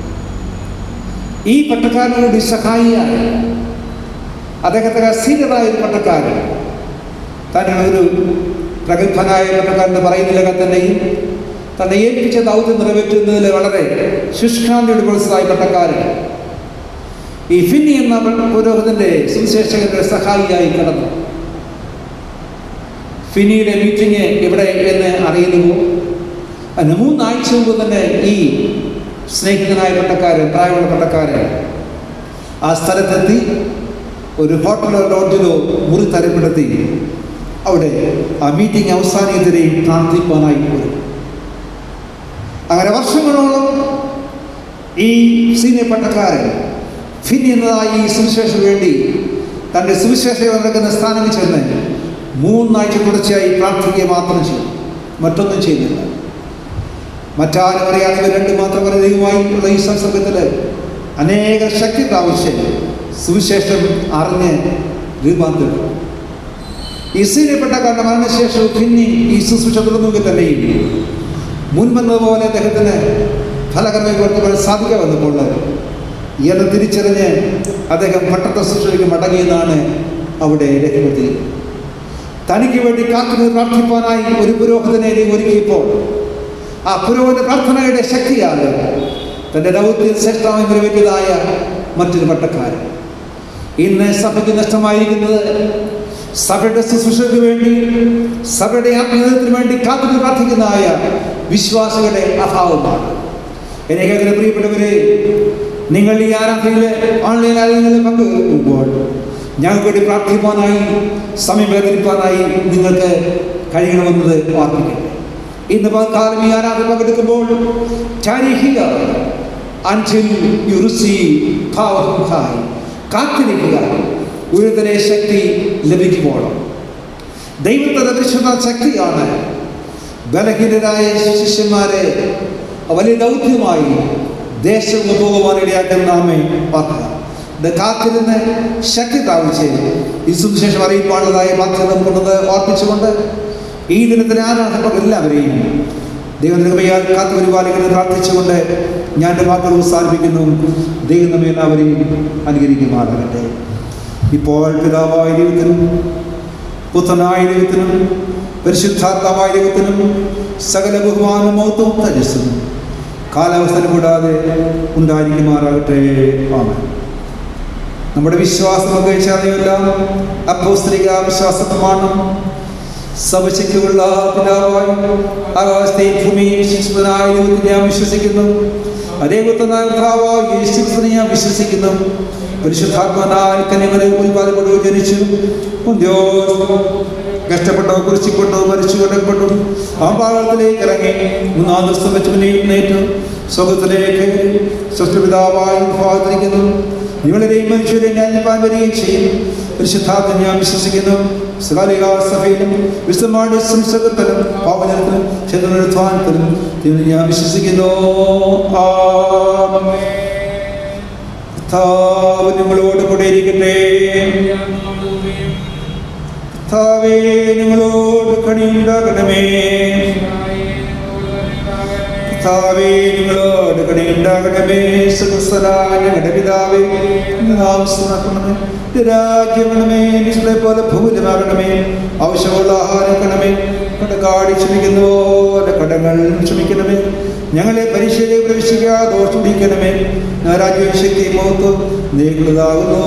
ഈ പട്ടക്കാരനോട് സഹായിയായി അദ്ദേഹത്തെ സീനിയറായ ഒരു പട്ടക്കാരൻ തന്നെ ഒരു പ്രഗത്ഭനായ പട്ടക്കാരൻ പറയുന്നില്ല തന്നെയും തന്നെ ഏൽപ്പിച്ച ദൗത്യം നിറവേറ്റുന്നതിൽ വളരെ ശുഷ്കാന്തിയുടെ പുറത്തായ പട്ടക്കാരൻ ഈ ഫിന്നി എന്ന പുരോഹിതന്റെ സുവിശേഷകന്റെ സഹായിയായി കടന്നു ഫിനിയുടെ മീറ്റിംഗ് എവിടെ എന്ന് അറിയുന്നുവോ അതിന് മൂന്നാഴ്ച മുമ്പ് തന്നെ ഈ സ്നേഹിതനായ പട്ടക്കാരൻ പ്രായമുള്ള പട്ടക്കാരൻ ആ സ്ഥലത്തെത്തി ഒരു ഹോട്ടലോ ലോഡ്ജിലോ മുറി തരപ്പെടുത്തി അവിടെ ആ മീറ്റിംഗ് അവസാനിയതിനെയും പ്രാർത്ഥിക്കാനായി പോയി അങ്ങനെ വർഷങ്ങളോളം ഈ സീനിയർ പട്ടക്കാരൻ ഫിനി എന്നതായ ഈ സുവിശേഷം വേണ്ടി തൻ്റെ സുവിശേഷം നടക്കുന്ന സ്ഥാനങ്ങളിൽ ചെന്ന് മൂന്നാഴ്ച തുടർച്ചയായി പ്രാർത്ഥിക്കുക മാത്രം ചെയ്തു മറ്റൊന്നും ചെയ്യുന്നില്ല മറ്റാരും അറിയാതെ ഇവർ രണ്ട് മാത്രം ദൈവമായി ഉള്ള ഈ സംസർഗത്തിൽ അനേക ശക്തി പ്രാവശ്യം സുവിശേഷം അറിഞ്ഞ് രൂപാന്തരം ഈ സീനിയപ്പെട്ടക്കാരുടെ മരണശേഷവും പിന്നെ ഈ ശുശ്രൂഷ തുടർന്നുവെങ്കിൽ തന്നെയും മുൻവന്നതുപോലെ അദ്ദേഹത്തിന് ഫലകരമായി പ്രവർത്തിക്കാൻ സാധിക്കുക വന്നപ്പോൾ എന്ന് തിരിച്ചറിഞ്ഞ് അദ്ദേഹം പട്ടത്തെ ശുശ്രൂഷയ്ക്ക് മടങ്ങിയെന്നാണ് അവിടെ രേഖപ്പെടുത്തി തനിക്ക് വേണ്ടി കാത്തുനിന്ന് പ്രാർത്ഥിപ്പാനായി ഒരു പുരോഹിതനെ ഒരുക്കിയപ്പോൾ ആ പുരോഹിത പ്രാർത്ഥനയുടെ ശക്തിയാൽ തൻ്റെ ദൗത്യം ശ്രേഷ്ഠമായി നിറവേറ്റിയതായ മറ്റൊരു പട്ടക്കാരൻ ഇന്ന് സഭയ്ക്ക് നഷ്ടമായിരിക്കുന്നത് സഭയുടെ ശുശ്രൂഷയ്ക്ക് വേണ്ടി സഭയുടെ ആത്മീയത്തിന് വേണ്ടി കാത്തുനിന്ന് പ്രാർത്ഥിക്കുന്നതായ വിശ്വാസികളുടെ അഭാവമാണ് എന്നെ കേൾക്കുന്ന പ്രിയപ്പെട്ടവരെ നിങ്ങൾ ഈ ആരാധനയിൽ ഓൺലൈൻ ആരാധനയിൽ പങ്കുവെക്കുമ്പോൾ ഞങ്ങൾക്ക് വേണ്ടി പ്രാർത്ഥിപ്പാനായി സമയം വേദനിപ്പാനായി നിങ്ങൾക്ക് കഴിയണമെന്നത് ഓർമ്മിക്കട്ടെ ഇന്ന് കാലം ഈ ആരാധന പങ്കെടുക്കുമ്പോൾ until you receive power from high കാത്തിരിക്കുക ഉയർത്തനെ ശക്തി ലഭിക്കുമ്പോഴും ദൈവത്തിന്റെ പരിശുദ്ധ ശക്തിയാണ് ബലഹീനരായ ശിഷ്യന്മാരെ വലിയ ദൗത്യമായി ദേശം പോകുവാൻ ഇടയാക്കുന്ന നാമേ പാർക്കുക ഇത് കാത്തിരുന്ന് ശക്തി പ്രാപിച്ച് ഈ സുവിശേഷം അറിയിപ്പാനുള്ളതായ ബാധ്യത നമുക്കുള്ളത് ഓർപ്പിച്ചുകൊണ്ട് ഈ ദിനത്തിന് ആരാധന എല്ലാവരെയും ദൈവത്തിന്റെ കൃപയാൽ കാത്തു പരിപാലിക്കുന്നത് പ്രാർത്ഥിച്ചുകൊണ്ട് ഞാൻ എൻ്റെ വാക്കുകൾ അവസാനിപ്പിക്കുന്നു ദൈവം നമ്മെ എല്ലാവരെയും അനുകരിക്കുമാറാകട്ടെ ഇപ്പോൾ പിതാവായ ദൈവത്തിനും പുത്രനായ ദൈവത്തിനും പരിശുദ്ധാത്മാവായ ദൈവത്തിനും സകല ബഹുമാനം മൗത്വവും തജസ്സും കാലാവസ്ഥ കൂടാതെ ഉണ്ടായിരിക്കുമാറാകട്ടെ ആമൻ നമ്മുടെ വിശ്വാസം ഉപേക്ഷിക്കാതെയല്ല അപ്പോസ്തലിക വിശ്വാസ പ്രമാണം സഭശക്തിയുള്ള പിതാവായി ആകാശത്തെയും ഭൂമിയും വിശ്വസ്തനായ ദൈവത്തിൽ ഞാൻ വിശ്വസിക്കുന്നു അതേ പുത്രനായ കർത്താവായ യേശുക്രിസ്തുവിനെ ഞാൻ വിശ്വസിക്കുന്നു പരിശുദ്ധാത്മനായ കന്യമരെ ഉൽപാദപ്പെട്ടു ജനിച്ചു പൊന്തിയോ കഷ്ടപ്പെട്ടോ കുറിച്ചിക്കൊണ്ടോ മരിച്ചു കൊണ്ടപ്പെട്ടു ആ പാളത്തിലേക്ക് ഇറങ്ങി മൂന്നാം ദിവസം വെച്ച് മുന്നേറ്റു സ്വർഗത്തിലേക്ക് സ്വസ്ഥപിതാവായി ഭാഗത്തിരിക്കുന്നു നിങ്ങളെയും മനുഷ്യരെ ഞാൻ വരികയും ചെയ്യും പരിശുദ്ധാത്മ ഞാൻ വിശ്വസിക്കുന്നു സ്വകാലിക സഭയിലും വിശുദ്ധമായ സംസർഗത്തിലും പാവനത്തിലും ക്ഷേത്രത്തിലും ഞാൻ വിശ്വസിക്കുന്നു ആമേൻ. കർത്താവ് നിങ്ങളോട് കൂടെ ഇരിക്കട്ടെ കർത്താവേ നിങ്ങളോട് കണിയുണ്ടാകണമേ കർത്താവേ നിങ്ങളോട് കണിയുണ്ടാകണമേ സുഖസ്ഥനായ ഞങ്ങളുടെ പിതാവേ ആവശ്യമാക്കണമേ രാജ്യമണമേ നിങ്ങളെ പോലെ ഭൂലമാകണമേ ആവശ്യമുള്ള ആഹാരം കണമേ കടക്കാടി ക്ഷമിക്കുന്നു കടങ്ങൾ ക്ഷമിക്കണമേ ഞങ്ങളെ പരീക്ഷയിലേക്ക് പ്രവേശിക്കാതെ ദോഷിക്കണമേ രാജ്യവും ശക്തി മുഖത്ത് നീക്കുന്നതാകുന്നു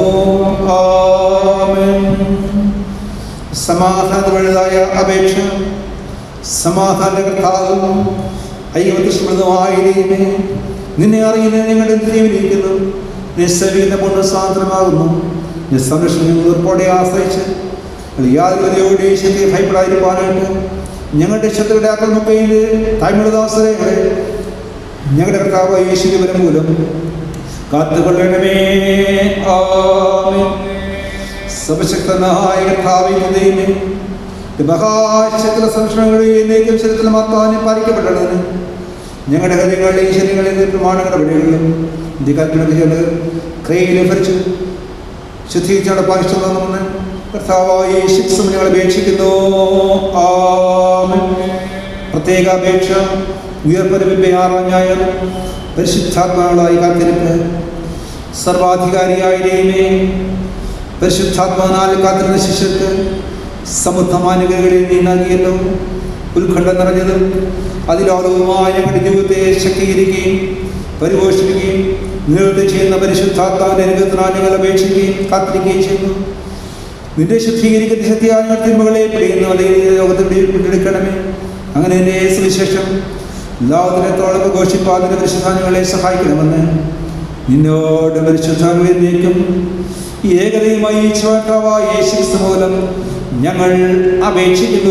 ആമേൻ സമാധാനപരതായ അപേക്ഷ സമാധാനകർത്താവും ഐവത്യസ്മൃതമായ ദൈവമേ നിന്നെ അറിയുന്ന ഞങ്ങളുടെ തിരിവിരിക്കുന്നു നിസ്സവിക്കുന്ന പൊണ്ണ് സ്വാതന്ത്ര്യമാകുന്നു നിസ്സംരക്ഷണം ഉറപ്പോടെ ആശ്രയിച്ച് യാതൊരു ശക്തി ഭയപ്പെടാതിരിക്കാനായിട്ട് ഞങ്ങളുടെ ശത്രുയുടെ ആക്രമണത്തിൽ താഴ്മദാസരെ ഞങ്ങളുടെ കർത്താവ് യേശുവിന്റെ വരം മൂലം കാത്തുകൊള്ളണമേ ആമേൻ സർവശക്തനായ കർത്താവിനെ മഹാശക്തി സംരക്ഷണങ്ങളെയും ശരീരത്തിൽ മാത്രം പാലിക്കപ്പെട്ടതിന് ഞങ്ങളുടെ ഹൃദയങ്ങളിലെയും ശരീരങ്ങളിലെയും പ്രമാണങ്ങളുടെ വഴികളിലും ഇന്ത്യക്കാരുടെ ക്രയിൽ ഭരിച്ചു ശുദ്ധീകരിച്ചാണ് പാലിച്ചുള്ളതെന്ന് കർത്താവായ ശിക്സും ഞങ്ങൾ അപേക്ഷിക്കുന്നു ആമേൻ പ്രത്യേക അപേക്ഷ ഉയർപ്പരവിപ്പയാറാഞ്ഞായ പരിശുദ്ധാത്മാക്കളായി കാത്തിരിപ്പ് സർവാധികാരിയായ ദൈവമേ പരിശുദ്ധാത്മാനാൽ കാത്തിരുന്ന ശിഷ്യർക്ക് സമുദ്ധമാനുകളിൽ നീ നൽകിയല്ലോ ഉത്കണ്ഠ നിറഞ്ഞതും അതിലോലവുമായ ഞങ്ങളുടെ ജീവിതത്തെ ശക്തീകരിക്കുകയും പരിപോഷിപ്പിക്കുകയും നിലനിർത്തി ചെയ്യുന്ന പരിശുദ്ധാത്മാവിന്റെ അനുഗ്രഹത്തിനാൽ ഞങ്ങൾ അപേക്ഷിക്കുകയും കാത്തിരിക്കുകയും ചെയ്യുന്നു നിന്റെ ശുദ്ധീകരിക്കുന്ന ശക്തിയായ ഞങ്ങൾ തിന്മകളെ പിടിയുന്ന ലോകത്തിൽ പിടിയെടുക്കണമേ അങ്ങനെ എന്നെ സുവിശേഷം ലോകത്തിനത്തോളം ഘോഷിപ്പാതിന്റെ പരിശുദ്ധാനുകളെ സഹായിക്കണമെന്ന് നിന്നോട് പരിശുദ്ധാനുവേദിക്കും ഏകതയുമായി ചോട്ടാവായ യേശുക്രിസ്തു മൂലം ഞങ്ങൾ അപേക്ഷിക്കുന്നു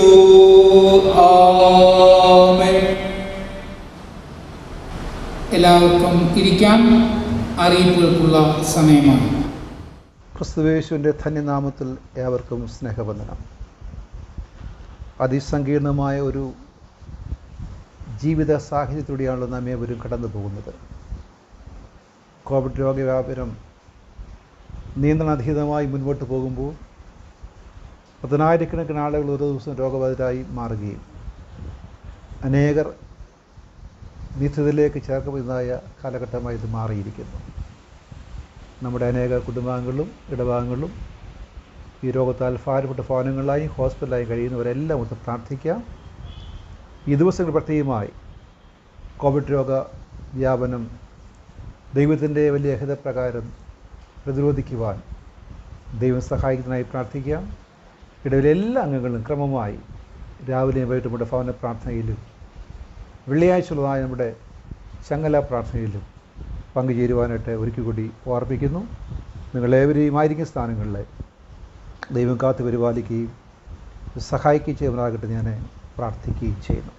ആമേൻ എല്ലാവർക്കും ഇരിക്കാം അറിയിപ്പുകൾക്കുള്ള സമയമാണ് ക്രിസ്തുവേശുവിൻ്റെ ധന്യനാമത്തിൽ ഏവർക്കും സ്നേഹവന്ദനം അതിസങ്കീർണമായ ഒരു ജീവിത സാഹചര്യത്തിലൂടെയാണല്ലോ നാം ഏവരും കടന്നു പോകുന്നത് കോവിഡ് രോഗവ്യാപനം നിയന്ത്രണാതീതമായി മുൻപോട്ട് പോകുമ്പോൾ പതിനായിരക്കണക്കിന് ആളുകൾ ഓരോ ദിവസം രോഗബാധിതരായി മാറുകയും അനേകർ നിത്യത്തിലേക്ക് ചേർക്കപ്പെടുന്നതായ കാലഘട്ടമായി ഇത് മാറിയിരിക്കുന്നു നമ്മുടെ അനേക കുടുംബാംഗങ്ങളും ഇടഭാഗങ്ങളിലും ഈ രോഗത്താൽ ഭാരപ്പെട്ട ഭവനങ്ങളിലായും ഹോസ്പിറ്റലായും കഴിയുന്നവരെല്ലാം ഒന്ന് പ്രാർത്ഥിക്കാം ഈ ദിവസങ്ങൾ പ്രത്യേകമായി കോവിഡ് രോഗ വ്യാപനം ദൈവത്തിൻ്റെ വലിയ ഹിതപ്രകാരം പ്രതിരോധിക്കുവാൻ ദൈവം സഹായിക്കുന്നതിനായി പ്രാർത്ഥിക്കാം ഇടവിലെ എല്ലാ അംഗങ്ങളും ക്രമമായി രാവിലെയും വൈകിട്ടും നമ്മുടെ ഭവന പ്രാർത്ഥനയിലും വെള്ളിയാഴ്ചയുള്ളതായ നമ്മുടെ ശങ്കല പ്രാർത്ഥനയിലും പങ്കുചേരുവാനായിട്ട് ഒരിക്കൽ കൂടി ഓർപ്പിക്കുന്നു നിങ്ങളേവരെയും ആയിരിക്കും സ്ഥാനങ്ങളിൽ ദൈവം കാത്തു പരിപാലിക്കുകയും സഹായിക്കുകയും ചെയ്യുന്നതാകട്ടെ ഞാൻ പ്രാർത്ഥിക്കുകയും ചെയ്യുന്നു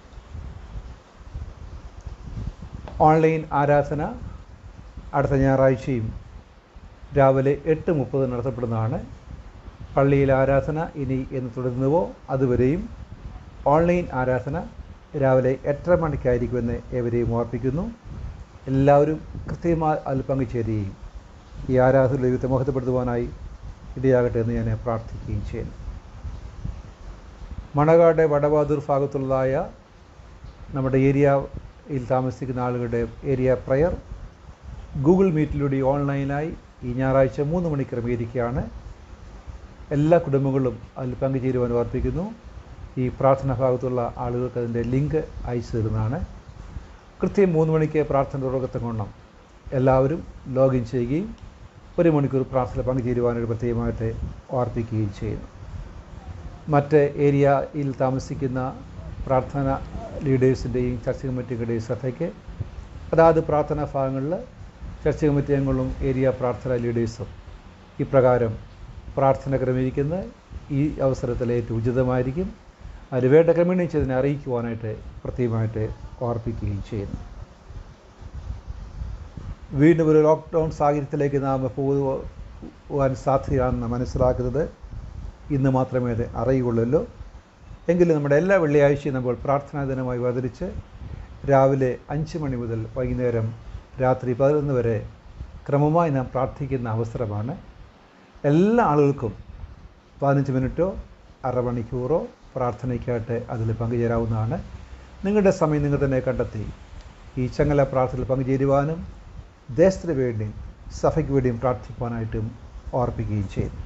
ഓൺലൈൻ ആരാധന അടുത്ത ഞായറാഴ്ചയും രാവിലെ എട്ട് മുപ്പത് നടത്തപ്പെടുന്നതാണ് പള്ളിയിൽ ആരാധന ഇനി എന്ന് തുടരുന്നുവോ അതുവരെയും ഓൺലൈൻ ആരാധന രാവിലെ എട്ടര മണിക്കായിരിക്കുമെന്ന് ഏവരെയും ഓർപ്പിക്കുന്നു എല്ലാവരും കൃത്യമായി അതിൽ പങ്കുചേരുകയും ഈ ആരാധന ദൈവത്തെ മഹത്വപ്പെടുത്തുവാനായി ഇടയാകട്ടെ എന്ന് ഞാൻ പ്രാർത്ഥിക്കുകയും ചെയ്യുന്നു മണകാട് വടവാതൂർ ഭാഗത്തുള്ളതായ നമ്മുടെ ഏരിയയിൽ താമസിക്കുന്ന ആളുകളുടെ ഏരിയ പ്രയർ ഗൂഗിൾ മീറ്റിലൂടെ ഓൺലൈനായി ഈ ഞായറാഴ്ച മൂന്ന് മണി ക്രമീകരിക്കുകയാണ് എല്ലാ കുടുംബങ്ങളും അതിൽ പങ്കുചേരുവാൻ ഓർപ്പിക്കുന്നു ഈ പ്രാർത്ഥനാ ഭാഗത്തുള്ള ആളുകൾക്ക് അതിൻ്റെ ലിങ്ക് അയച്ചു തരുന്നതാണ് കൃത്യം മൂന്ന് മണിക്ക് പ്രാർത്ഥന തുടക്കത്തെ കൊണ്ണം എല്ലാവരും ലോഗിൻ ചെയ്യുകയും ഒരു മണിക്കൂർ പ്രാർത്ഥന പങ്കുചേരുവാനായിട്ട് പ്രത്യേകമായിട്ട് ഓർപ്പിക്കുകയും ചെയ്യുന്നു മറ്റ് ഏരിയയിൽ താമസിക്കുന്ന പ്രാർത്ഥന ലീഡേഴ്സിൻ്റെയും ചർച്ച കമ്മിറ്റികളുടെയും ശ്രദ്ധയ്ക്ക് അതാത് പ്രാർത്ഥനാ ഭാഗങ്ങളിൽ ചർച്ച കമ്മിറ്റി അംഗങ്ങളും ഏരിയ പ്രാർത്ഥന ലീഡേഴ്സും ഇപ്രകാരം പ്രാർത്ഥന ക്രമീകരിക്കുന്നത് ഈ അവസരത്തിൽ ഏറ്റവും ഉചിതമായിരിക്കും അതിൽ വേണ്ട ക്രമീകരിച്ചതിനെ അറിയിക്കുവാനായിട്ട് പ്രത്യേകമായിട്ട് ഓർപ്പിക്കുകയും ചെയ്യുന്നു വീണ്ടും ഒരു ലോക്ക്ഡൗൺ സാഹചര്യത്തിലേക്ക് നാം പോകുവാൻ സാധ്യതയാണെന്ന് മനസ്സിലാക്കുന്നത് ഇന്ന് മാത്രമേ അത് അറിയുകയുള്ളൂ എങ്കിലും നമ്മുടെ എല്ലാ വെള്ളിയാഴ്ചയും നമ്മൾ പ്രാർത്ഥനാ ദിനമായി അവതരിച്ച് രാവിലെ അഞ്ച് മണി മുതൽ വൈകുന്നേരം രാത്രി പതിനൊന്ന് വരെ ക്രമമായി നാം പ്രാർത്ഥിക്കുന്ന അവസരമാണ് എല്ലാ ആളുകൾക്കും പതിനഞ്ച് മിനിറ്റോ അരമണിക്കൂറോ പ്രാർത്ഥനയ്ക്കായിട്ട് അതിൽ പങ്കുചേരാവുന്നതാണ് നിങ്ങളുടെ സമയം നിങ്ങൾ തന്നെ കണ്ടെത്തി ഈ ചങ്ങല പ്രാർത്ഥനയിൽ പങ്കുചേരുവാനും ദേശത്തിന് വേണ്ടിയും സഭയ്ക്ക് വേണ്ടിയും പ്രാർത്ഥിക്കുവാനായിട്ടും ഓർപ്പിക്കുകയും ചെയ്യുന്നു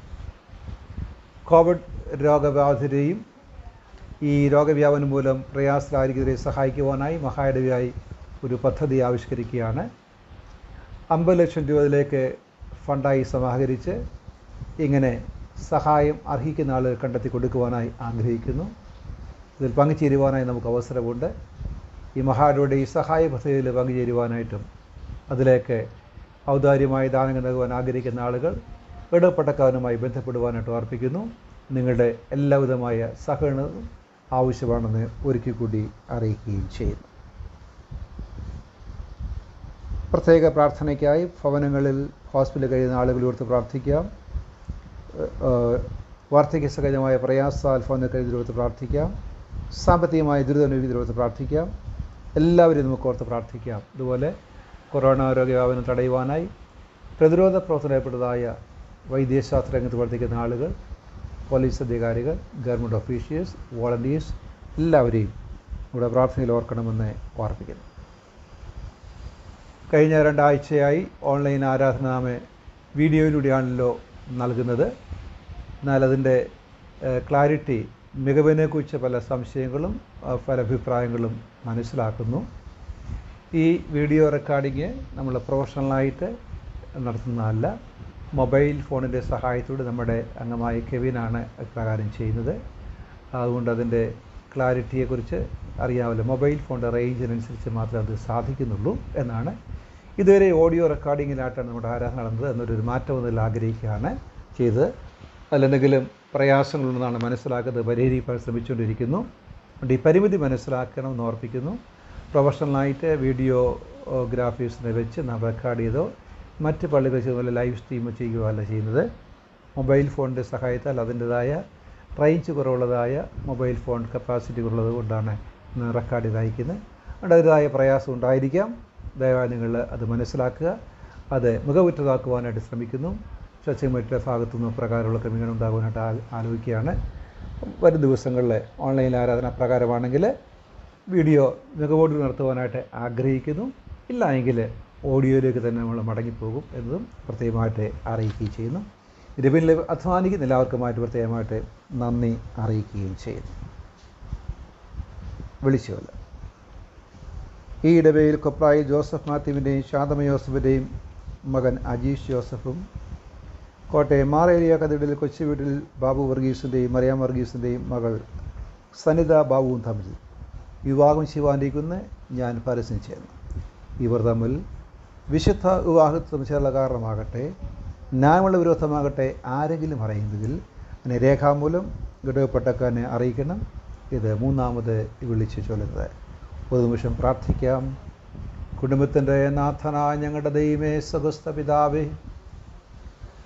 കോവിഡ് രോഗബാധിതരെയും ഈ രോഗവ്യാപനം മൂലം പ്രയാസരായിരിക്കുന്നവരെ സഹായിക്കുവാനായി മഹായിടവിയായി ഒരു പദ്ധതി ആവിഷ്കരിക്കുകയാണ് അമ്പത് ലക്ഷം രൂപയിലേക്ക് ഫണ്ടായി സമാഹരിച്ച് ഇങ്ങനെ സഹായം അർഹിക്കുന്ന ആളുകൾ കണ്ടെത്തി കൊടുക്കുവാനായി ആഗ്രഹിക്കുന്നു ഇതിൽ പങ്കുചേരുവാനായി നമുക്ക് അവസരമുണ്ട് ഈ മഹാരുടെ ഈ സഹായ പദ്ധതിയിൽ പങ്കുചേരുവാനായിട്ടും അതിലേക്ക് ഔദാര്യമായി ദാനങ്ങൾ നൽകുവാൻ ആഗ്രഹിക്കുന്ന ആളുകൾ ഇടപെട്ടക്കാരനുമായി ബന്ധപ്പെടുവാനായിട്ട് ഓർപ്പിക്കുന്നു നിങ്ങളുടെ എല്ലാവിധമായ സഹകരണവും ആവശ്യമാണെന്ന് ഒരിക്കൽ കൂടി അറിയിക്കുകയും ചെയ്യുന്നു പ്രത്യേക പ്രാർത്ഥനയ്ക്കായി ഭവനങ്ങളിൽ ഹോസ്പിറ്റലിൽ കഴിയുന്ന ആളുകൾ ഓർത്ത് പ്രാർത്ഥിക്കാം വാർദ്ധക്യ സഹജമായ പ്രയാസാൽ ഭവന കഴിയുന്നവരോർത്ത് പ്രാർത്ഥിക്കാം സാമ്പത്തികമായ ദുരിതമനുഭവിക്കുന്നവരോർത്ത് പ്രാർത്ഥിക്കാം എല്ലാവരെയും നമുക്ക് ഓർത്ത് പ്രാർത്ഥിക്കാം അതുപോലെ കൊറോണ രോഗവ്യാപനം തടയുവാനായി പ്രതിരോധ പ്രവർത്തനപ്പെട്ടതായ വൈദ്യശാസ്ത്ര രംഗത്ത് പ്രവർത്തിക്കുന്ന ആളുകൾ പോലീസ് അധികാരികൾ ഗവൺമെൻറ് ഒഫീഷ്യൽസ് വോളണ്ടിയേഴ്സ് എല്ലാവരെയും ഇവിടെ പ്രാർത്ഥനയിൽ ഓർക്കണമെന്ന് ഓർപ്പിക്കുന്നു കഴിഞ്ഞ രണ്ടാഴ്ചയായി ഓൺലൈൻ ആരാധന നാം വീഡിയോയിലൂടെയാണല്ലോ നൽകുന്നത് എന്നാൽ അതിൻ്റെ ക്ലാരിറ്റി മികവിനെക്കുറിച്ച് പല സംശയങ്ങളും പല അഭിപ്രായങ്ങളും മനസ്സിലാക്കുന്നു ഈ വീഡിയോ റെക്കോർഡിങ് നമ്മൾ പ്രൊഫഷണലായിട്ട് നടത്തുന്നതല്ല മൊബൈൽ ഫോണിൻ്റെ സഹായത്തോടെ നമ്മുടെ അംഗമായ കെവിനാണ് പ്രകാരം ചെയ്യുന്നത് അതുകൊണ്ട് അതിൻ്റെ ക്ലാരിറ്റിയെക്കുറിച്ച് അറിയാമല്ലോ മൊബൈൽ ഫോണിൻ്റെ റേഞ്ചിനനുസരിച്ച് മാത്രമേ അത് സാധിക്കുന്നുള്ളൂ എന്നാണ് ഇതുവരെ ഓഡിയോ റെക്കോർഡിങ്ങിലായിട്ടാണ് നമ്മുടെ ആരാധന നടന്നത് എന്നൊരു മാറ്റം എന്നതിൽ ആഗ്രഹിക്കുകയാണ് ചെയ്തത് അതിലെന്തെങ്കിലും പ്രയാസങ്ങളുണ്ടെന്നാണ് മനസ്സിലാക്കുന്നത് പരിഹരിക്കാൻ ശ്രമിച്ചുകൊണ്ടിരിക്കുന്നു അതുകൊണ്ട് ഈ പരിമിതി മനസ്സിലാക്കണമെന്ന് ഓർപ്പിക്കുന്നു പ്രൊഫഷണലായിട്ട് വീഡിയോ ഗ്രാഫീസിനെ വെച്ച് നാം റെക്കോർഡ് ചെയ്തോ മറ്റ് പള്ളികൾ ചെയ്യുന്ന ലൈവ് സ്ട്രീം ചെയ്യുകയല്ല ചെയ്യുന്നത് മൊബൈൽ ഫോണിൻ്റെ സഹായത്താൽ അതിൻ്റെതായ റേഞ്ച് കുറവുള്ളതായ മൊബൈൽ ഫോൺ കപ്പാസിറ്റി ഉള്ളത് കൊണ്ടാണ് റെക്കോർഡ് ചെയ്ത് അയക്കുന്നത് അതുകൊണ്ട് അതിൻ്റെതായ പ്രയാസം ഉണ്ടായിരിക്കാം ദയവായി നിങ്ങൾ അത് മനസ്സിലാക്കുക അത് മികവുറ്റതാക്കുവാനായിട്ട് ശ്രമിക്കുന്നു ചർച്ചയുമായിട്ട് ഭാഗത്തു നിന്ന് പ്രകാരമുള്ള ക്രമീകരണം ഉണ്ടാകുവാനായിട്ട് ആലോചിക്കുകയാണ് വരും ദിവസങ്ങളിൽ ഓൺലൈൻ ആരാധന പ്രകാരമാണെങ്കിൽ വീഡിയോ മികവോട് നടത്തുവാനായിട്ട് ആഗ്രഹിക്കുന്നു ഇല്ല എങ്കിൽ ഓഡിയോയിലേക്ക് തന്നെ നമ്മൾ മടങ്ങിപ്പോകും എന്നതും പ്രത്യേകമായിട്ട് അറിയിക്കുകയും ചെയ്യുന്നു ഇതിന് പിന്നിൽ അധ്വാനിക്കുന്ന എല്ലാവർക്കുമായിട്ട് പ്രത്യേകമായിട്ട് നന്ദി അറിയിക്കുകയും ചെയ്യുന്നു വിളിച്ചുവല്ല ഈ ഇടവയിൽ കൊപ്രായി ജോസഫ് മാത്യുവിൻ്റെയും ശാന്തമ ജോസഫിൻ്റെയും മകൻ അജീഷ് ജോസഫും കോട്ടയം മാറേരിയ കഥകളിൽ കൊച്ചു വീട്ടിൽ ബാബു വർഗീസിൻ്റെയും മറിയാം വർഗീസിൻ്റെയും മകൾ സനിത ബാബുവും തമ്മിൽ വിവാഹം ശിവാന്തിക്കുന്ന ഞാൻ പരസ്യം ചെയ്യുന്നു ഇവർ തമ്മിൽ വിശുദ്ധ വിവാഹത്തിന് ചേർന്ന കാരണമാകട്ടെ ന്യായമുള്ള വിരോധമാകട്ടെ ആരെങ്കിലും അറിയുന്നതിൽ അതിനെ രേഖാമൂലം ഇടപെട്ടക്കാരനെ അറിയിക്കണം ഇത് മൂന്നാമത് വിളിച്ചു ചൊല്ലുന്നത് ഒരു നിമിഷം പ്രാർത്ഥിക്കാം കുടുംബത്തിൻ്റെ നാഥനായ ഞങ്ങളുടെ ദൈവമേ സ്വഗസ്ഥ പിതാവേ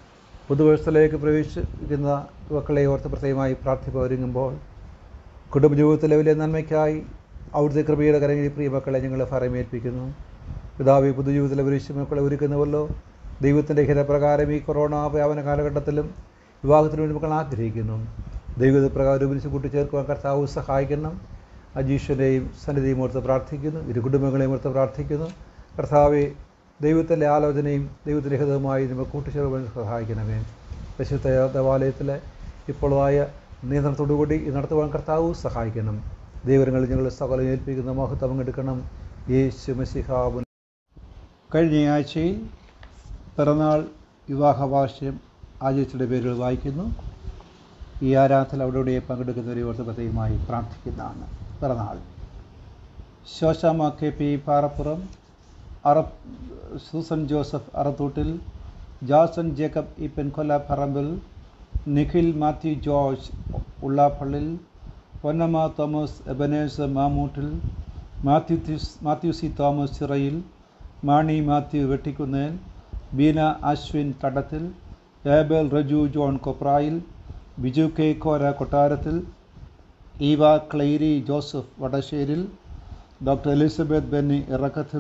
പുതുവർഷത്തിലേക്ക് പ്രവേശിക്കുന്ന മക്കളെ ഓർത്ത് പ്രത്യേകമായി പ്രാർത്ഥിപ്പ് ഒരുങ്ങുമ്പോൾ കുടുംബജീവിതത്തിലെ വലിയ നന്മയ്ക്കായി അവിടുത്തെ കൃപയുടെ കരങ്ങളിൽ പ്രിയ മക്കളെ ഞങ്ങൾ ഫറമേൽപ്പിക്കുന്നു പിതാവി പുതുജീവിതത്തിലെ പരീക്ഷ മക്കളെ ഒരുക്കുന്നുവല്ലോ ദൈവത്തിൻ്റെ ഹിതപ്രകാരം ഈ കൊറോണ വ്യാപന കാലഘട്ടത്തിലും വിവാഹത്തിന് വേണ്ടി മക്കൾ ആഗ്രഹിക്കുന്നു ദൈവപ്രകാരം ഒരുമിച്ച് കൂട്ടിച്ചേർക്കുവാൻ കർത്താവ് സഹായിക്കണം അജീഷിൻ്റെയും സന്നിധിയും ഓർത്ത് പ്രാർത്ഥിക്കുന്നു ഇരു കുടുംബങ്ങളെയും ഓർത്ത് പ്രാർത്ഥിക്കുന്നു കർത്താവെ ദൈവത്തിൻ്റെ ആലോചനയും ദൈവത്തിൻ്റെ ഹിതവുമായി നമ്മൾ കൂട്ടിച്ചേർക്കുവാൻ സഹായിക്കണമേ വിശുദ്ധ ദേവാലയത്തിലെ ഇപ്പോഴായ നിയന്ത്രണത്തോടുകൂടി ഇത് നടത്തുവാൻ കർത്താവ് സഹായിക്കണം ദൈവങ്ങളിൽ ഞങ്ങൾ സകലം ഏൽപ്പിക്കുന്ന മഹത്വം എടുക്കണം യേശു മസിഹാബുൻ കഴിഞ്ഞ ആഴ്ചയിൽ പിറന്നാൾ വിവാഹവാർഷികം ആചരിച്ചയുടെ പേരുകൾ വായിക്കുന്നു ഈ ആരാധന അവിടെ ഇവിടെ പങ്കെടുക്കുന്നവരെ ഓർത്ത് പ്രത്യേകമായി പ്രാർത്ഥിക്കുന്നതാണ് പിറന്നാൾ ശോശാമ കെ പി പാറപ്പുറം അറ Susan Joseph Arathoottil Jason Jacob E പെൻകൊല്ല പറമ്പിൽ Nikhil Mathew George Ullappallil Ponnamma Thomas എബനേഴ്സ് മാമൂട്ടിൽ മാത്യു തിസ് Mathew C Thomas Chirayil Mani Mathew Vettikkunnel Beena Ashwin Thadathil Abel Raju John Koprayil Biju K Kora Kottarathil Eva ക്ലൈരി Joseph Vadasseril doctor Elizabeth Benny Irakkathil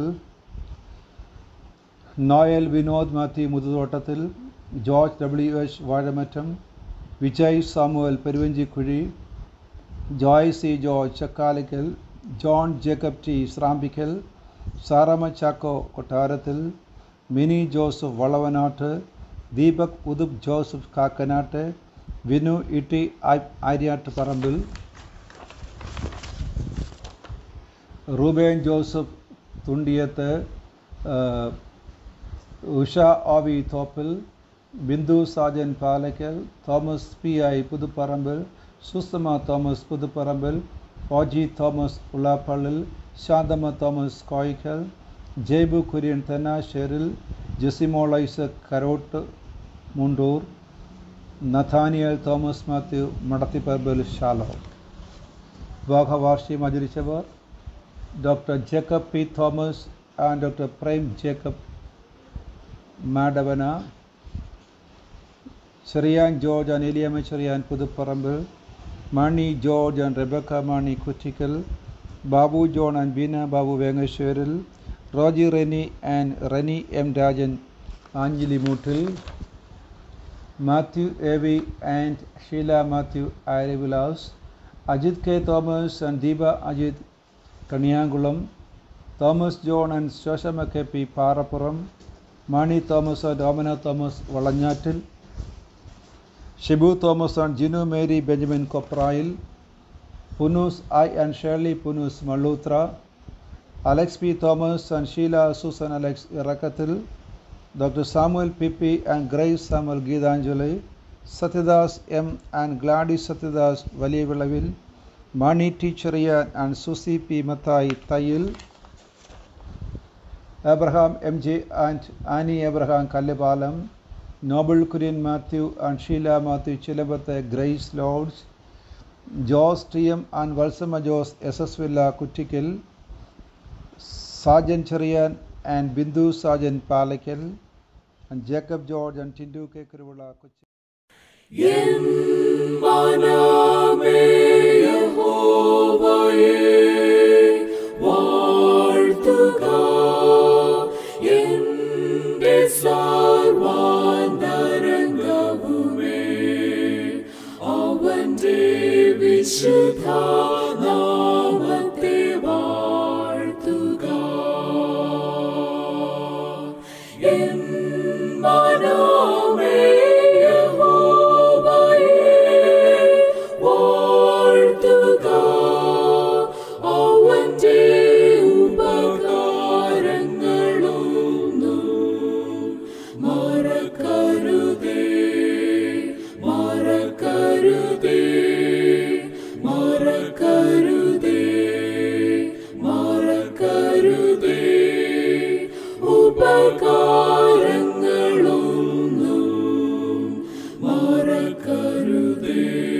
Noel Vinod Mathew Muthuthottathil George W H Vazhamattam Vijay Samuel Peruvanchikuzhi Joy C George Chakkalikkal John Jacob T Shrambikkal Saramma Chacko കൊട്ടാരത്തിൽ mini Joseph Valavanattu Deepak ഉദുബ് Joseph Kakkanattu Vinu Itty Aryattu പറമ്പിൽ Reuben Joseph Thundiyathu Usha ആവി Thoppil Bindu Sajan Palakkal Thomas P I Puthuparambil സുസ്തമ Thomas Puthuparambil Oji Thomas Ullappallil Santhamma Thomas Koickal Jebu Kurian Thennasseril Jessymol Isaac Karottu Mundoor Nathaniel Thomas Mathew Madathiparambil ഷാലോ വിവാഹവാർഷികം ആചരിച്ചവർ doctor Jacob P Thomas and doctor Prem Jacob മാഡവന Cherian George and Eliyamma Cherian Puthuparambil Mani George and Rebecca Mani Kuttikkal Babu John and Beena Babu വേങ്ങശ്വരിൽ Roji Reni and Reni M Rajan Anjali Moottil Mathew A V and Sheela Mathew Aryavilas Ajith K Thomas and Deepa Ajith Kaniyankulam Thomas John and Shoshamma K P Parappuram Mani Thomas and Omana Thomas Valanjattil Shibu Thomas and Jinu Mary Benjamin Koprayil Punnoose I and Shirley Punnoose Malloothra Alex P Thomas and Sheela Susan Alex Irakkathil doctor Samuel P P and Grace Samuel Geethanjali Sathyadas M and ഗ്ലാഡി സത്യദാസ് വലിയ വിളവിൽ Mani T Cherian and Susie P Mathai Thayyil Abraham M J and Annie Abraham Kallupalam Noble Kurian Mathew and Sheela Mathew ചിലമ്പത്തെ Grace ലോഡ്സ് Jose T M and Valsamma Jose S S villa Kuttikkal Sajan Cherian and Bindu Sajan Palakkal and Jacob George and Tindu K Kuruvila Kochi വിശുദ്ധനാമത്തെ വാഴ്ത്തുക എൻ മനമേ യഹോവയെ വാഴ്ത്തുക അവന്റെ ഉപകാരങ്ങളൊന്നും മറക്കരുതേ മറക്കരുതേ മറക്കരുതേ മറക്കരുതേ ഉപകാരങ്ങളൊന്നും മറക്കരുതേ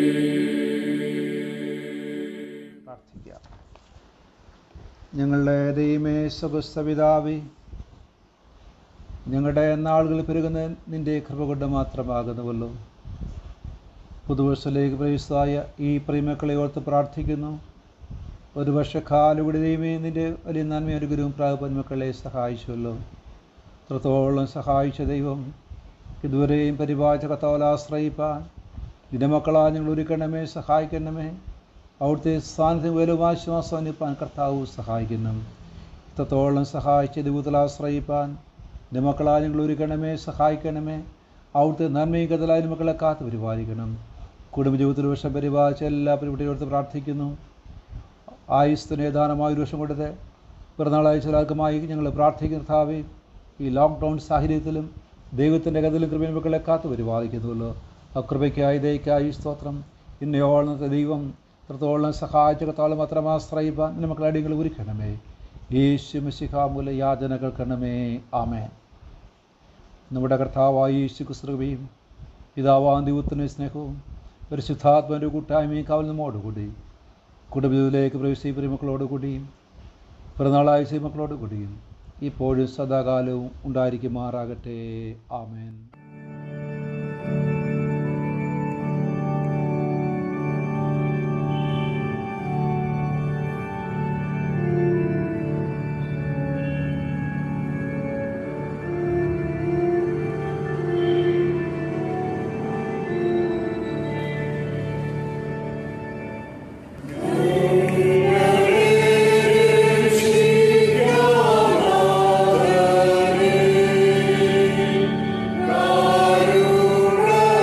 പ്രാർത്ഥിക്കാം ഞങ്ങളുടെ ദൈവമേ സ്വഗസ്തപിതാവേ ഞങ്ങളുടെ നാളുകൾ പെരുകുന്ന നിന്റെ കൃപ കൊണ്ട് മാത്രമാകുന്നുവല്ലോ പുതുവർഷത്തിലേക്ക് പ്രവേശിച്ചതായ ഈ പ്രിയമക്കളെ ഓർത്ത് പ്രാർത്ഥിക്കുന്നു ഒരു വർഷക്കാലുകൂടി ദൈവമേ നിന്റെ വലിയ നന്മ അനുഗ്രഹവും പ്രാപന്മക്കളെ സഹായിച്ചുവല്ലോ അത്രത്തോളം സഹായിച്ച ദൈവം ഇതുവരെയും പരിപാലിച്ച കത്തോലാശ്രയിപ്പാൻ നിന്റെ മക്കളാ ഞങ്ങൾ ഒരുക്കണമേ സഹായിക്കണമേ അവിടുത്തെ സ്ഥാനത്തിന് വരും ആശ്വാസം അനുപ്പാൻ കർത്താവ് സഹായിക്കുന്നു ഇത്രത്തോളം സഹായിച്ച ദൈവത്തിലാശ്രയിപ്പാൻ നിന്റെ മക്കളാ ഞങ്ങൾ ഒരുക്കണമേ സഹായിക്കണമേ അവിടുത്തെ നന്മയും കതലായ മക്കളെ കാത്ത് പരിപാലിക്കണം കുടുംബജീവിതത്തിൽ വർഷം പരിപാലിച്ച എല്ലാ പരിപാടിയോർത്ത് പ്രാർത്ഥിക്കുന്നു ആയുസ്തിന് ഏതാനമായ ഒരു വർഷം കൊടുത്ത് പിറന്നാളായ ചിലർക്കുമായി ഞങ്ങൾ പ്രാർത്ഥിക്കുന്ന കർത്താവേ ഈ ലോക്ക്ഡൗൺ സാഹചര്യത്തിലും ദൈവത്തിൻ്റെ കഥയിലും കൃപയും മക്കളെ കാത്ത് പരിപാലിക്കുന്നുവല്ലോ അകൃപയ്ക്കായി ദയക്കായി സ്തോത്രം ഇന്നയോളം ദൈവം ഇത്രത്തോളം സഹായിച്ചിടത്തോളം അത്രമാശ്രയിപ്പാൻ നിന്റെ മക്കളെ അടികൾ ഒരുക്കണമേ യേശു മിശിഹാമൂല യാചനകൾ കണമേ ആമേ നമ്മുടെ കർത്താവായ യേശു കുസൃകയും പിതാവാൻ ദൈവത്തിൻ്റെ സ്നേഹവും പരിശുദ്ധാത്മൻ്റെ കൂട്ടായ്മയും കാവൽ നമ്മോടുകൂടി കുടുംബത്തിലേക്ക് പ്രവേശിച്ച മക്കളോടുകൂടിയും പിറന്നാളായ മക്കളോടുകൂടിയും ഇപ്പോഴും സദാകാലവും ഉണ്ടായിരിക്കുമാറാകട്ടെ ആമേൻ Amen.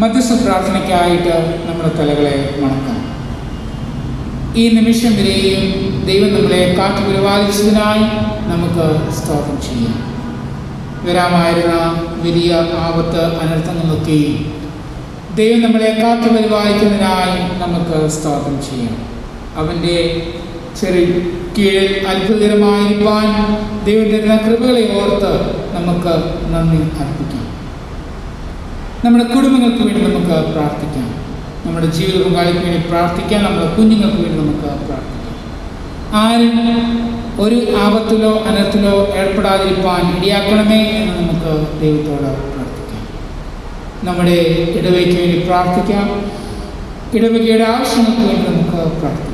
മധ്യസ്ഥ പ്രാർത്ഥനയ്ക്കായിട്ട് നമ്മുടെ തലകളെ മണക്കാം ഈ നിമിഷം വരെയും ദൈവം നമ്മളെ കാത്തു പരിപാലിച്ചതിനായി നമുക്ക് സ്തോത്രം ചെയ്യാം വരാമായിരുന്ന വലിയ ആപത്ത് അനർത്ഥങ്ങളൊക്കെയും ദൈവം നമ്മളെ കാത്തു പരിപാലിക്കുന്നതിനായി നമുക്ക് സ്തോത്രം ചെയ്യാം അവൻ്റെ ചെറിയ കീഴിൽ അത്ഭുതകരമായിരിക്കാൻ ദൈവം തരുന്ന കൃപകളെ ഓർത്ത് നമുക്ക് നന്ദി അർപ്പിക്കാം നമ്മുടെ കുടുംബങ്ങൾക്ക് വേണ്ടി നമുക്ക് പ്രാർത്ഥിക്കാം നമ്മുടെ ജീവിത പങ്കാളിക്ക് വേണ്ടി പ്രാർത്ഥിക്കാം നമ്മുടെ കുഞ്ഞുങ്ങൾക്ക് വേണ്ടി നമുക്ക് പ്രാർത്ഥിക്കാം ആരും ഒരു ആപത്തിലോ അനർത്ഥത്തിലോ ഏർപ്പെടാതിരിക്കാൻ ഇടിയാക്കണമേ എന്ന് നമുക്ക് ദൈവത്തോട് പ്രാർത്ഥിക്കാം നമ്മുടെ ഇടവയ്ക്ക് വേണ്ടി പ്രാർത്ഥിക്കാം ഇടവകയുടെ ആവശ്യങ്ങൾക്ക് വേണ്ടി നമുക്ക് പ്രാർത്ഥിക്കാം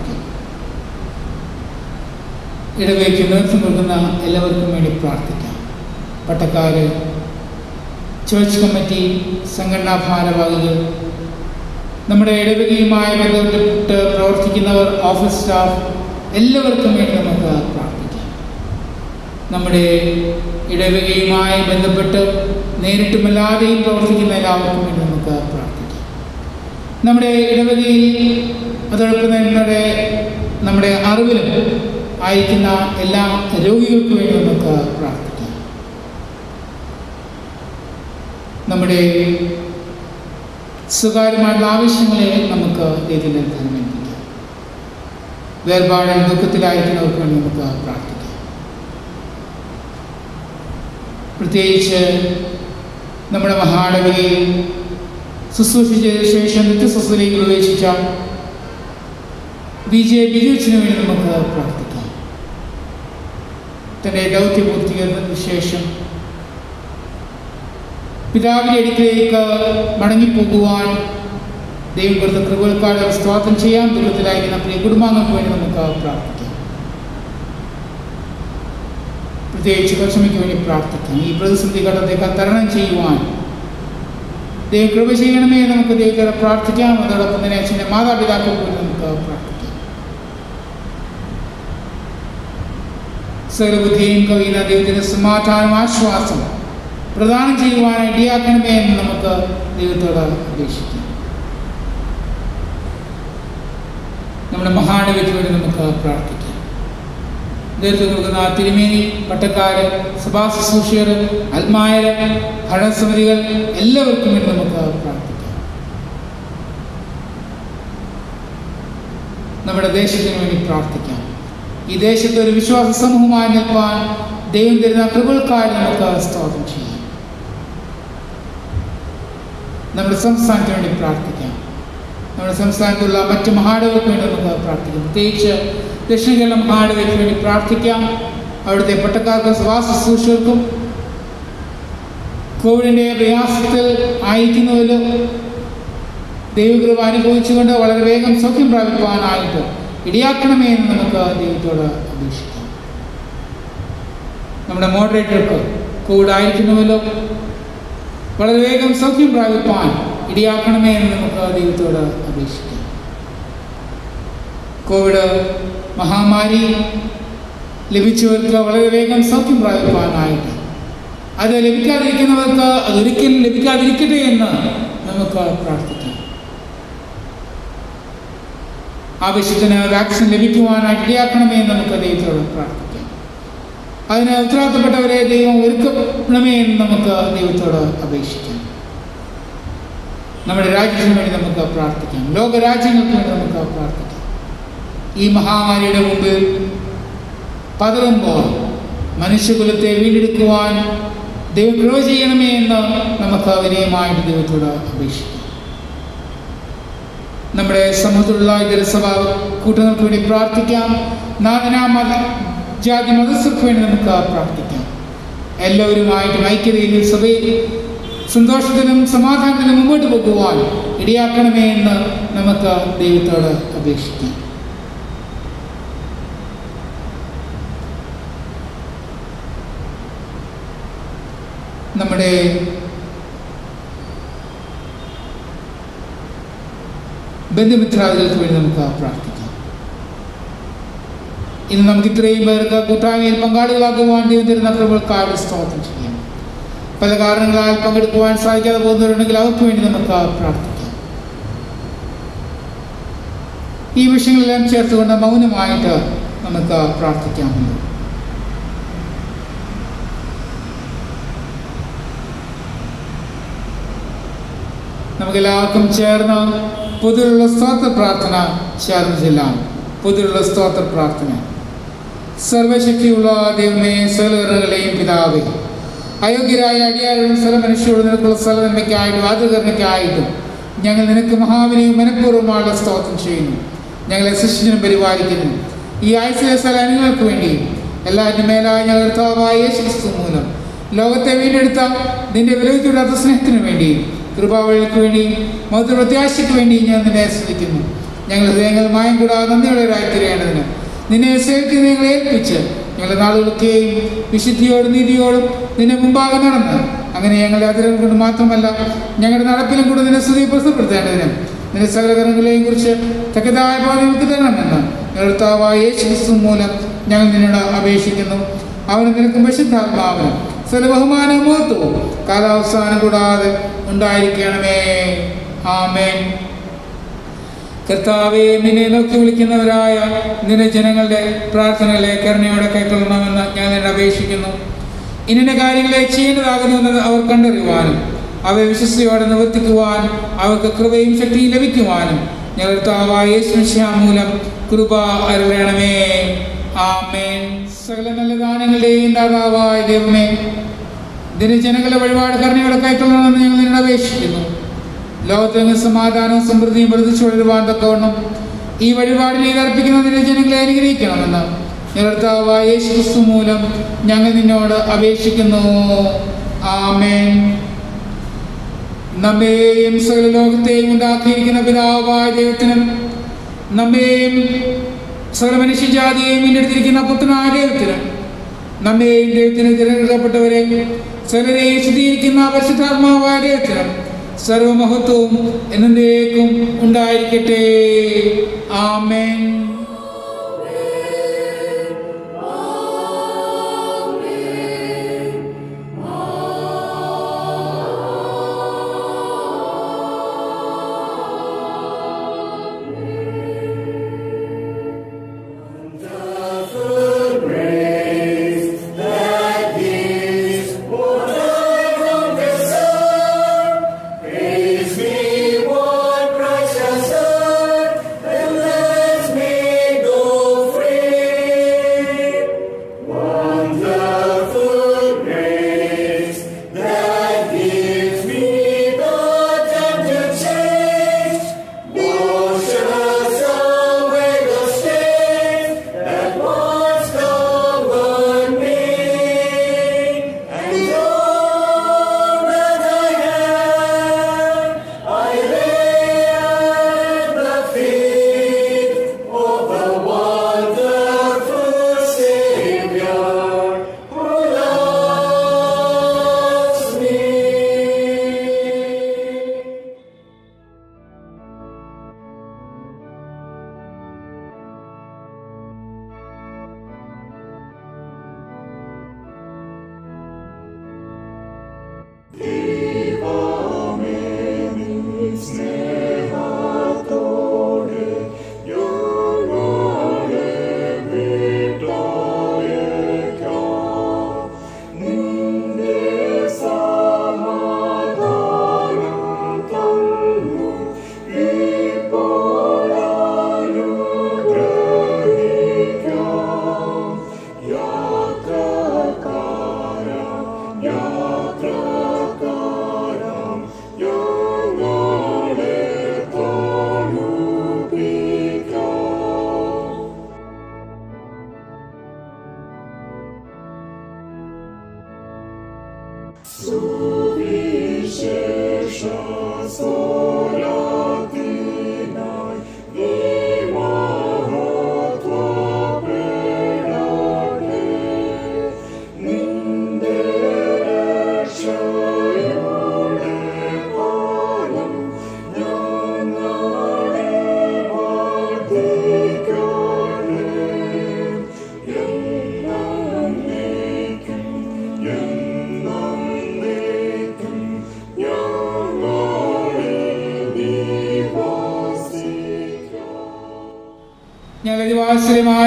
ഇടവയ്ക്ക് നേതൃത്വം കൊടുക്കുന്ന എല്ലാവർക്കും വേണ്ടി പ്രാർത്ഥിക്കാം പട്ടക്കാര് ചേർച്ച് കമ്മിറ്റി സംഘടനാ ഭാരവാഹികൾ നമ്മുടെ ഇടവകയുമായി ബന്ധപ്പെട്ട് പ്രവർത്തിക്കുന്നവർ ഓഫീസ് സ്റ്റാഫ് എല്ലാവർക്കും വേണ്ടി നമുക്ക് പ്രാർത്ഥിക്കാം നമ്മുടെ ഇടവകയുമായി ബന്ധപ്പെട്ട് നേരിട്ടുമല്ലാതെയും പ്രവർത്തിക്കുന്ന എല്ലാവർക്കും വേണ്ടി നമുക്ക് പ്രാർത്ഥിക്കാം നമ്മുടെ ഇടവകയിൽ അതോടൊപ്പം തന്നെ നമ്മുടെ നമ്മുടെ അറിവിലും ആയിരിക്കുന്ന എല്ലാ രോഗികൾക്കും വേണ്ടി നമുക്ക് പ്രാർത്ഥിക്കാം നമ്മുടെ സ്വകാര്യമായിട്ടുള്ള ആവശ്യങ്ങളെ നമുക്ക് ഇതിൽ ധനമേൽപ്പിക്കാം വേർപാടിൽ ദുഃഖത്തിലായിരിക്കുന്നവർക്ക് വേണ്ടി നമുക്ക് പ്രാർത്ഥിക്കാം പ്രത്യേകിച്ച് നമ്മുടെ മഹാടവിയിൽ ശുശ്രൂഷിച്ച ശേഷം നിത്യസ്വസ്ഥയിലേക്ക് പ്രവേശിച്ച ബി ജെ ബിജുവിന് വേണ്ടി നമുക്ക് പ്രാർത്ഥിക്കാം തൻ്റെ ദൗത്യം പൂർത്തീകരണത്തിന് ശേഷം പിതാവിൻ്റെ അടുക്കിലേക്ക് മടങ്ങിപ്പോകുവാൻ ദൈവം കൊടുത്ത കൃപകൾക്കാട് സ്തോത്രം ചെയ്യാൻ ദുരിതത്തിലായിരിക്കുന്ന പ്രിയ കുടുംബാംഗങ്ങൾക്ക് വേണ്ടി നമുക്ക് പ്രാർത്ഥിക്കാം പ്രത്യേകിച്ച് കർഷമയ്ക്ക് വേണ്ടി പ്രാർത്ഥിക്കാം ഈ പ്രതിസന്ധി ഘട്ടത്തേക്ക് തരണം ചെയ്യുവാൻ ദൈവം കൃപ ചെയ്യണമേ എന്ന് നമുക്ക് ദൈവത്തെ പ്രാർത്ഥിക്കാം അതോടൊപ്പം തന്നെ അച്ഛൻ്റെ മാതാപിതാക്കൾക്ക് വേണ്ടി നമുക്ക് പ്രാർത്ഥിക്കാം സർവബുദ്ധിയും കവിയുന്ന ദൈവത്തിൻ്റെ സമാധാനം ആശ്വാസം പ്രദാനം ചെയ്യുവാനായി ഇടയാക്കണമേ എന്ന് നമുക്ക് ദൈവത്തോട് അപേക്ഷിക്കാം നമ്മുടെ മഹാനവിക്ക് വേണ്ടി നമുക്ക് പ്രാർത്ഥിക്കാം നേതൃത്വം കൊടുക്കുന്ന ആ തിരുമേനി പട്ടക്കാര് സഭാ ശുശ്രൂഷകർ ആത്മായർ ഭരണസമിതികൾ എല്ലാവർക്കും വേണ്ടി നമുക്ക് പ്രാർത്ഥിക്കാം നമ്മുടെ ദേശത്തിന് വേണ്ടി പ്രാർത്ഥിക്കാം ഈ ദേശത്ത് ഒരു വിശ്വാസ സമൂഹമായി നിൽപ്പാൻ ദൈവം തരുന്ന കൃപകൾക്കായി നമുക്ക് സ്തോത്രം ചെയ്യാം നമ്മുടെ സംസ്ഥാനത്തിന് വേണ്ടി പ്രാർത്ഥിക്കാം നമ്മുടെ സംസ്ഥാനത്തുള്ള മറ്റ് മഹാടകൾക്ക് വേണ്ടി നമുക്ക് പ്രാർത്ഥിക്കാം പ്രത്യേകിച്ച് ദക്ഷിണ കേരള മഹാടകയ്ക്ക് വേണ്ടി പ്രാർത്ഥിക്കാം അവിടുത്തെ പട്ടക്കാർക്കും സഭാ ശുശ്രൂഷകർക്കും കോവിഡിൻ്റെ പ്രയാസത്തിൽ ആയിരിക്കുന്നതിൽ ദൈവകൃപ അനുഭവിച്ചുകൊണ്ട് വളരെ വേഗം സൗഖ്യം പ്രാപിക്കുവാനായിട്ട് ഇടിയാക്കണമേ എന്ന് നമുക്ക് ദൈവത്തോട് അപേക്ഷിക്കാം നമ്മുടെ മോഡറേറ്റർക്ക് കോവിഡ് ആയിരിക്കുന്നുവല്ലോ വളരെ വേഗം സൗഖ്യം പ്രാപിപ്പാൻ ഇടിയാക്കണമേ എന്ന് നമുക്ക് ദൈവത്തോട് അപേക്ഷിക്കാം കോവിഡ് മഹാമാരി ലഭിച്ചവർക്ക് വളരെ വേഗം സൗഖ്യം പ്രാപിപ്പാനായിട്ട് അത് ലഭിക്കാതിരിക്കുന്നവർക്ക് അതൊരിക്കലും ലഭിക്കാതിരിക്കട്ടെ എന്ന് നമുക്ക് പ്രാർത്ഥിക്കാം ആവശ്യത്തിന് വാക്സിൻ ലഭിക്കുവാനായിട്ട് ഇടയാക്കണമേ എന്ന് നമുക്ക് ദൈവത്തോട് പ്രാർത്ഥിക്കാം അതിന് ഉത്തരവാദിത്തപ്പെട്ടവരെ ദൈവം ഒരുക്കണമേ എന്ന് നമുക്ക് ദൈവത്തോട് അപേക്ഷിക്കാം നമ്മുടെ രാജ്യത്തിന് വേണ്ടി നമുക്ക് പ്രാർത്ഥിക്കാം ലോകരാജ്യങ്ങൾക്ക് വേണ്ടി നമുക്ക് പ്രാർത്ഥിക്കാം ഈ മഹാമാരിയുടെ മുമ്പിൽ പതറുമ്പോൾ മനുഷ്യകുലത്തെ വീണ്ടെടുക്കുവാൻ ദൈവം കൃപ ചെയ്യണമേ എന്ന് നമുക്ക് വിനയമായിട്ട് ദൈവത്തോട് അപേക്ഷിക്കാം നമ്മുടെ സമൂഹത്തിലുള്ള ജനസഭ കൂട്ടങ്ങൾക്ക് വേണ്ടി പ്രാർത്ഥിക്കാം നാദനാ മത ജാതി മതസ്ഥർക്ക് വേണ്ടി നമുക്ക് പ്രാർത്ഥിക്കാം എല്ലാവരുമായിട്ടും ഐക്യതയിലും സഭയിൽ സന്തോഷത്തിനും സമാധാനത്തിനും മുമ്പോട്ട് പോകുവാൻ ഇടയാക്കണമേ എന്ന് നമുക്ക് ദൈവത്തോട് അപേക്ഷിക്കാം നമ്മുടെ ബന്ധുമിത്രാദികൾക്ക് വേണ്ടി നമുക്ക് പ്രാർത്ഥിക്കാം ഇന്ന് നമുക്ക് ഇത്രയും പേർക്ക് കൂട്ടായ്മയിൽ പങ്കാളികളാക്കുവാൻ ദൈവം തരുന്ന കൃപകൾക്കായിട്ട് സ്തോത്രം ചെയ്യാം പല കാരണങ്ങളാൽ പങ്കെടുക്കുവാൻ സാധിക്കാതെ പോകുന്നവരുണ്ടെങ്കിൽ അവർക്ക് വേണ്ടി നമുക്ക് പ്രാർത്ഥിക്കാം ഈ വിഷയങ്ങളെല്ലാം ചേർത്തുകൊണ്ട് മൗനമായിട്ട് നമുക്ക് പ്രാർത്ഥിക്കാമല്ലോ നമുക്കെല്ലാവർക്കും ചേർന്ന് പൊതുവിലുള്ള സ്തോത്ര പ്രാർത്ഥന ചേർന്ന് ചെല്ലാം പൊതുവിലുള്ള സ്തോത്ര പ്രാർത്ഥന സർവശക്തിയുള്ള ദൈവമേ സകലകരണങ്ങളെയും പിതാവേ അയോഗ്യരായ അടിയാരോടും സ്ഥല മനുഷ്യരോട് നിനക്കുള്ള സ്ഥലനന്മയ്ക്കായിട്ടും ആദരണയ്ക്കായിട്ടും ഞങ്ങൾ നിനക്ക് മഹാവിനെയും മനഃപൂർവ്വമായുള്ള സ്തോത്രം ചെയ്യുന്നു ഞങ്ങളെ സൃഷ്ടിനും പരിപാലിക്കുന്നു ഈ ആഴ്ചയിലെ സ്ഥല അനുങ്ങൾക്ക് വേണ്ടി എല്ലാറ്റിനും മേലായ ഞങ്ങൾ കർത്താവായ യേശു ക്രിസ്തു മൂലം ലോകത്തെ വീണ്ടെടുത്ത നിന്റെ വിലവിക്കൂടാത്ത സ്നേഹത്തിന് വേണ്ടി കൃപാവഴിക്ക് വേണ്ടി മധുര പ്രത്യാശയ്ക്ക് വേണ്ടി ഞാൻ നിന്നെ ശ്രദ്ധിക്കുന്നു ഞങ്ങൾ ഹൃദയങ്ങൾ മായം കൂടാതെ നന്ദിയുള്ളവരായി തീരേണ്ടതിന് നിന്നെ സേവിക്കുന്ന ഞങ്ങളെ ഏൽപ്പിച്ച് ഞങ്ങളുടെ നാളുകളൊക്കെയും വിശുദ്ധിയോടും നീതിയോടും നിന്നെ മുമ്പാകെ നടന്ന് അങ്ങനെ ഞങ്ങളുടെ അതിരം കൊണ്ട് മാത്രമല്ല ഞങ്ങളുടെ നടപ്പിലും കൂടെ നിന്നെ സ്തുതി പ്രസിദ്ധപ്പെടുത്തേണ്ടതിന് നിന്റെ സകലകരങ്ങളെയും കുറിച്ച് തക്കതായ ഭാവങ്ങൾക്ക് തരണമെന്ന് ഞങ്ങളുടെ താവായ യേശു ക്രിസ്തു മൂലം ഞങ്ങൾ നിന്നോട് അപേക്ഷിക്കുന്നു അവന് നിനക്ക് പരിശുദ്ധാത്മാവിനും സകല ബഹുമാനവും മഹത്വവും കാലാവസാനം കൂടാതെ ഉണ്ടായിരിക്കണമേ ആമേൻ കർത്താവെ നിന്നെ നോക്കി വിളിക്കുന്നവരായ നിന്റെ ജനങ്ങളുടെ പ്രാർത്ഥനകളെ കരുണയോടെ കൈക്കൊള്ളണമെന്ന് ഞാൻ നിന്നെ അപേക്ഷിക്കുന്നു ഇന്ന കാര്യങ്ങളെ ചെയ്യേണ്ടതാകുന്നുവെന്ന് അവർ കണ്ടറിയുവാനും അവയെ വിശ്വസ്തയോടെ നിവർത്തിക്കുവാൻ അവർക്ക് കൃപയും ശക്തിയും ലഭിക്കുവാനും ഞങ്ങൾ കർത്താവായ യേശുമിശിഹാ മൂലം കൃപ അരുളണമേ ആമേൻ സകല നല്ല ദാനങ്ങളുടെയും ദാതാവായ ദൈവമേ ഇതിന് ജനങ്ങളുടെ വഴിപാട് കരുണയോടെ കൈക്കൊള്ളണമെന്ന് ഞങ്ങൾ നിന്നോട് അപേക്ഷിക്കുന്നു ലോകത്തെങ്ങ് സമാധാനവും സമൃദ്ധിയും വർദ്ധിച്ചു വളരുവാൻ തക്കവണ്ണം ഈ വഴിപാടിനെ അർപ്പിക്കുന്നതിന് ജനങ്ങളെ അനുഗ്രഹിക്കണമെന്ന് നിർത്താവായ യേശു ക്രിസ്തു മൂലം ഞങ്ങൾ നിന്നോട് അപേക്ഷിക്കുന്നു ആമേൻ നമ്മെയും സകല ലോകത്തെയും ഉണ്ടാക്കിയിരിക്കുന്ന പിതാവായ ദൈവത്തിനും നമ്മെയും സകല മനുഷ്യജാതിയെയും വീണ്ടെടുത്തിരിക്കുന്ന പുത്രനായ ദൈവത്തിനും നമ്മെയും ദൈവത്തിന് തിരഞ്ഞെടുക്കപ്പെട്ടവരെ സകലരെയും ശുദ്ധീകരിക്കുന്ന പരിശുദ്ധാത്മാവായ ദൈവത്തിനും സർവമഹത്വവും എന്നേക്കും ഉണ്ടായിരിക്കട്ടെ ആമേൻ Yeah.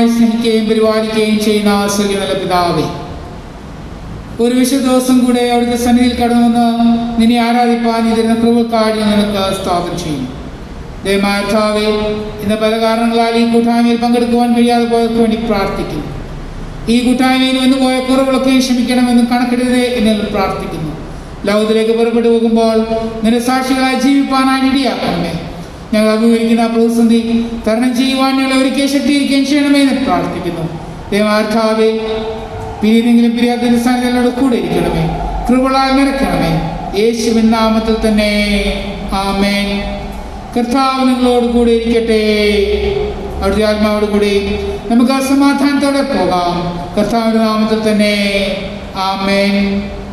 അധികമായി സ്നേഹിക്കുകയും പരിപാലിക്കുകയും ചെയ്യുന്ന സ്വർഗീയ നല്ല പിതാവേ ഒരു വിശുദ്ധ ദിവസം കൂടെ അവിടുത്തെ സന്നിധിയിൽ കടന്നു വന്ന് നിന്നെ ആരാധിപ്പാൻ ഇതിരുന്ന കൃപക്കാടി നിനക്ക് സ്ഥാപനം ചെയ്യുന്നു ദയമാർത്താവേ ഇന്ന് പല കാരണങ്ങളാൽ ഈ കൂട്ടായ്മയിൽ പങ്കെടുക്കുവാൻ കഴിയാതെ പോയവർക്ക് വേണ്ടി പ്രാർത്ഥിക്കുന്നു ഈ കൂട്ടായ്മയിൽ വന്നു പോയ കുറവുകളൊക്കെ ക്ഷമിക്കണമെന്ന് കണക്കെടുതേ എന്ന് ഞങ്ങൾ പ്രാർത്ഥിക്കുന്നു ലോകത്തിലേക്ക് പുറപ്പെട്ടു പോകുമ്പോൾ നിന്റെ സാക്ഷികളായി ജീവിപ്പാനായി ഇടിയാക്കണമേ ഞങ്ങൾ അഭിമുഖീകരിക്കുന്ന ആ പ്രതിസന്ധി തരണം ചെയ്യുവാൻ ഞങ്ങളെ ഒരിക്കൽ ശക്തിയിരിക്കുകയും ചെയ്യണമേ എന്ന് പ്രാർത്ഥിക്കുന്നു ദൈവാർത്ഥാവേ പിരിയെങ്കിലും പിരിയാത്തതിന്റെ സ്ഥാനങ്ങളോട് കൂടെ ഇരിക്കണമേ കൃപളാൽ നിറയ്ക്കണമേ യേശുവിൻ നാമത്തിൽ തന്നെ ആമേൻ കർത്താവ് നിങ്ങളോട് കൂടെ ഇരിക്കട്ടെ അവിടുത്തെ ആത്മാവോട് കൂടി നമുക്ക് ആ സമാധാനത്തോടെ പോകാം കർത്താവിന്റെ നാമത്തിൽ തന്നെ ആമേൻ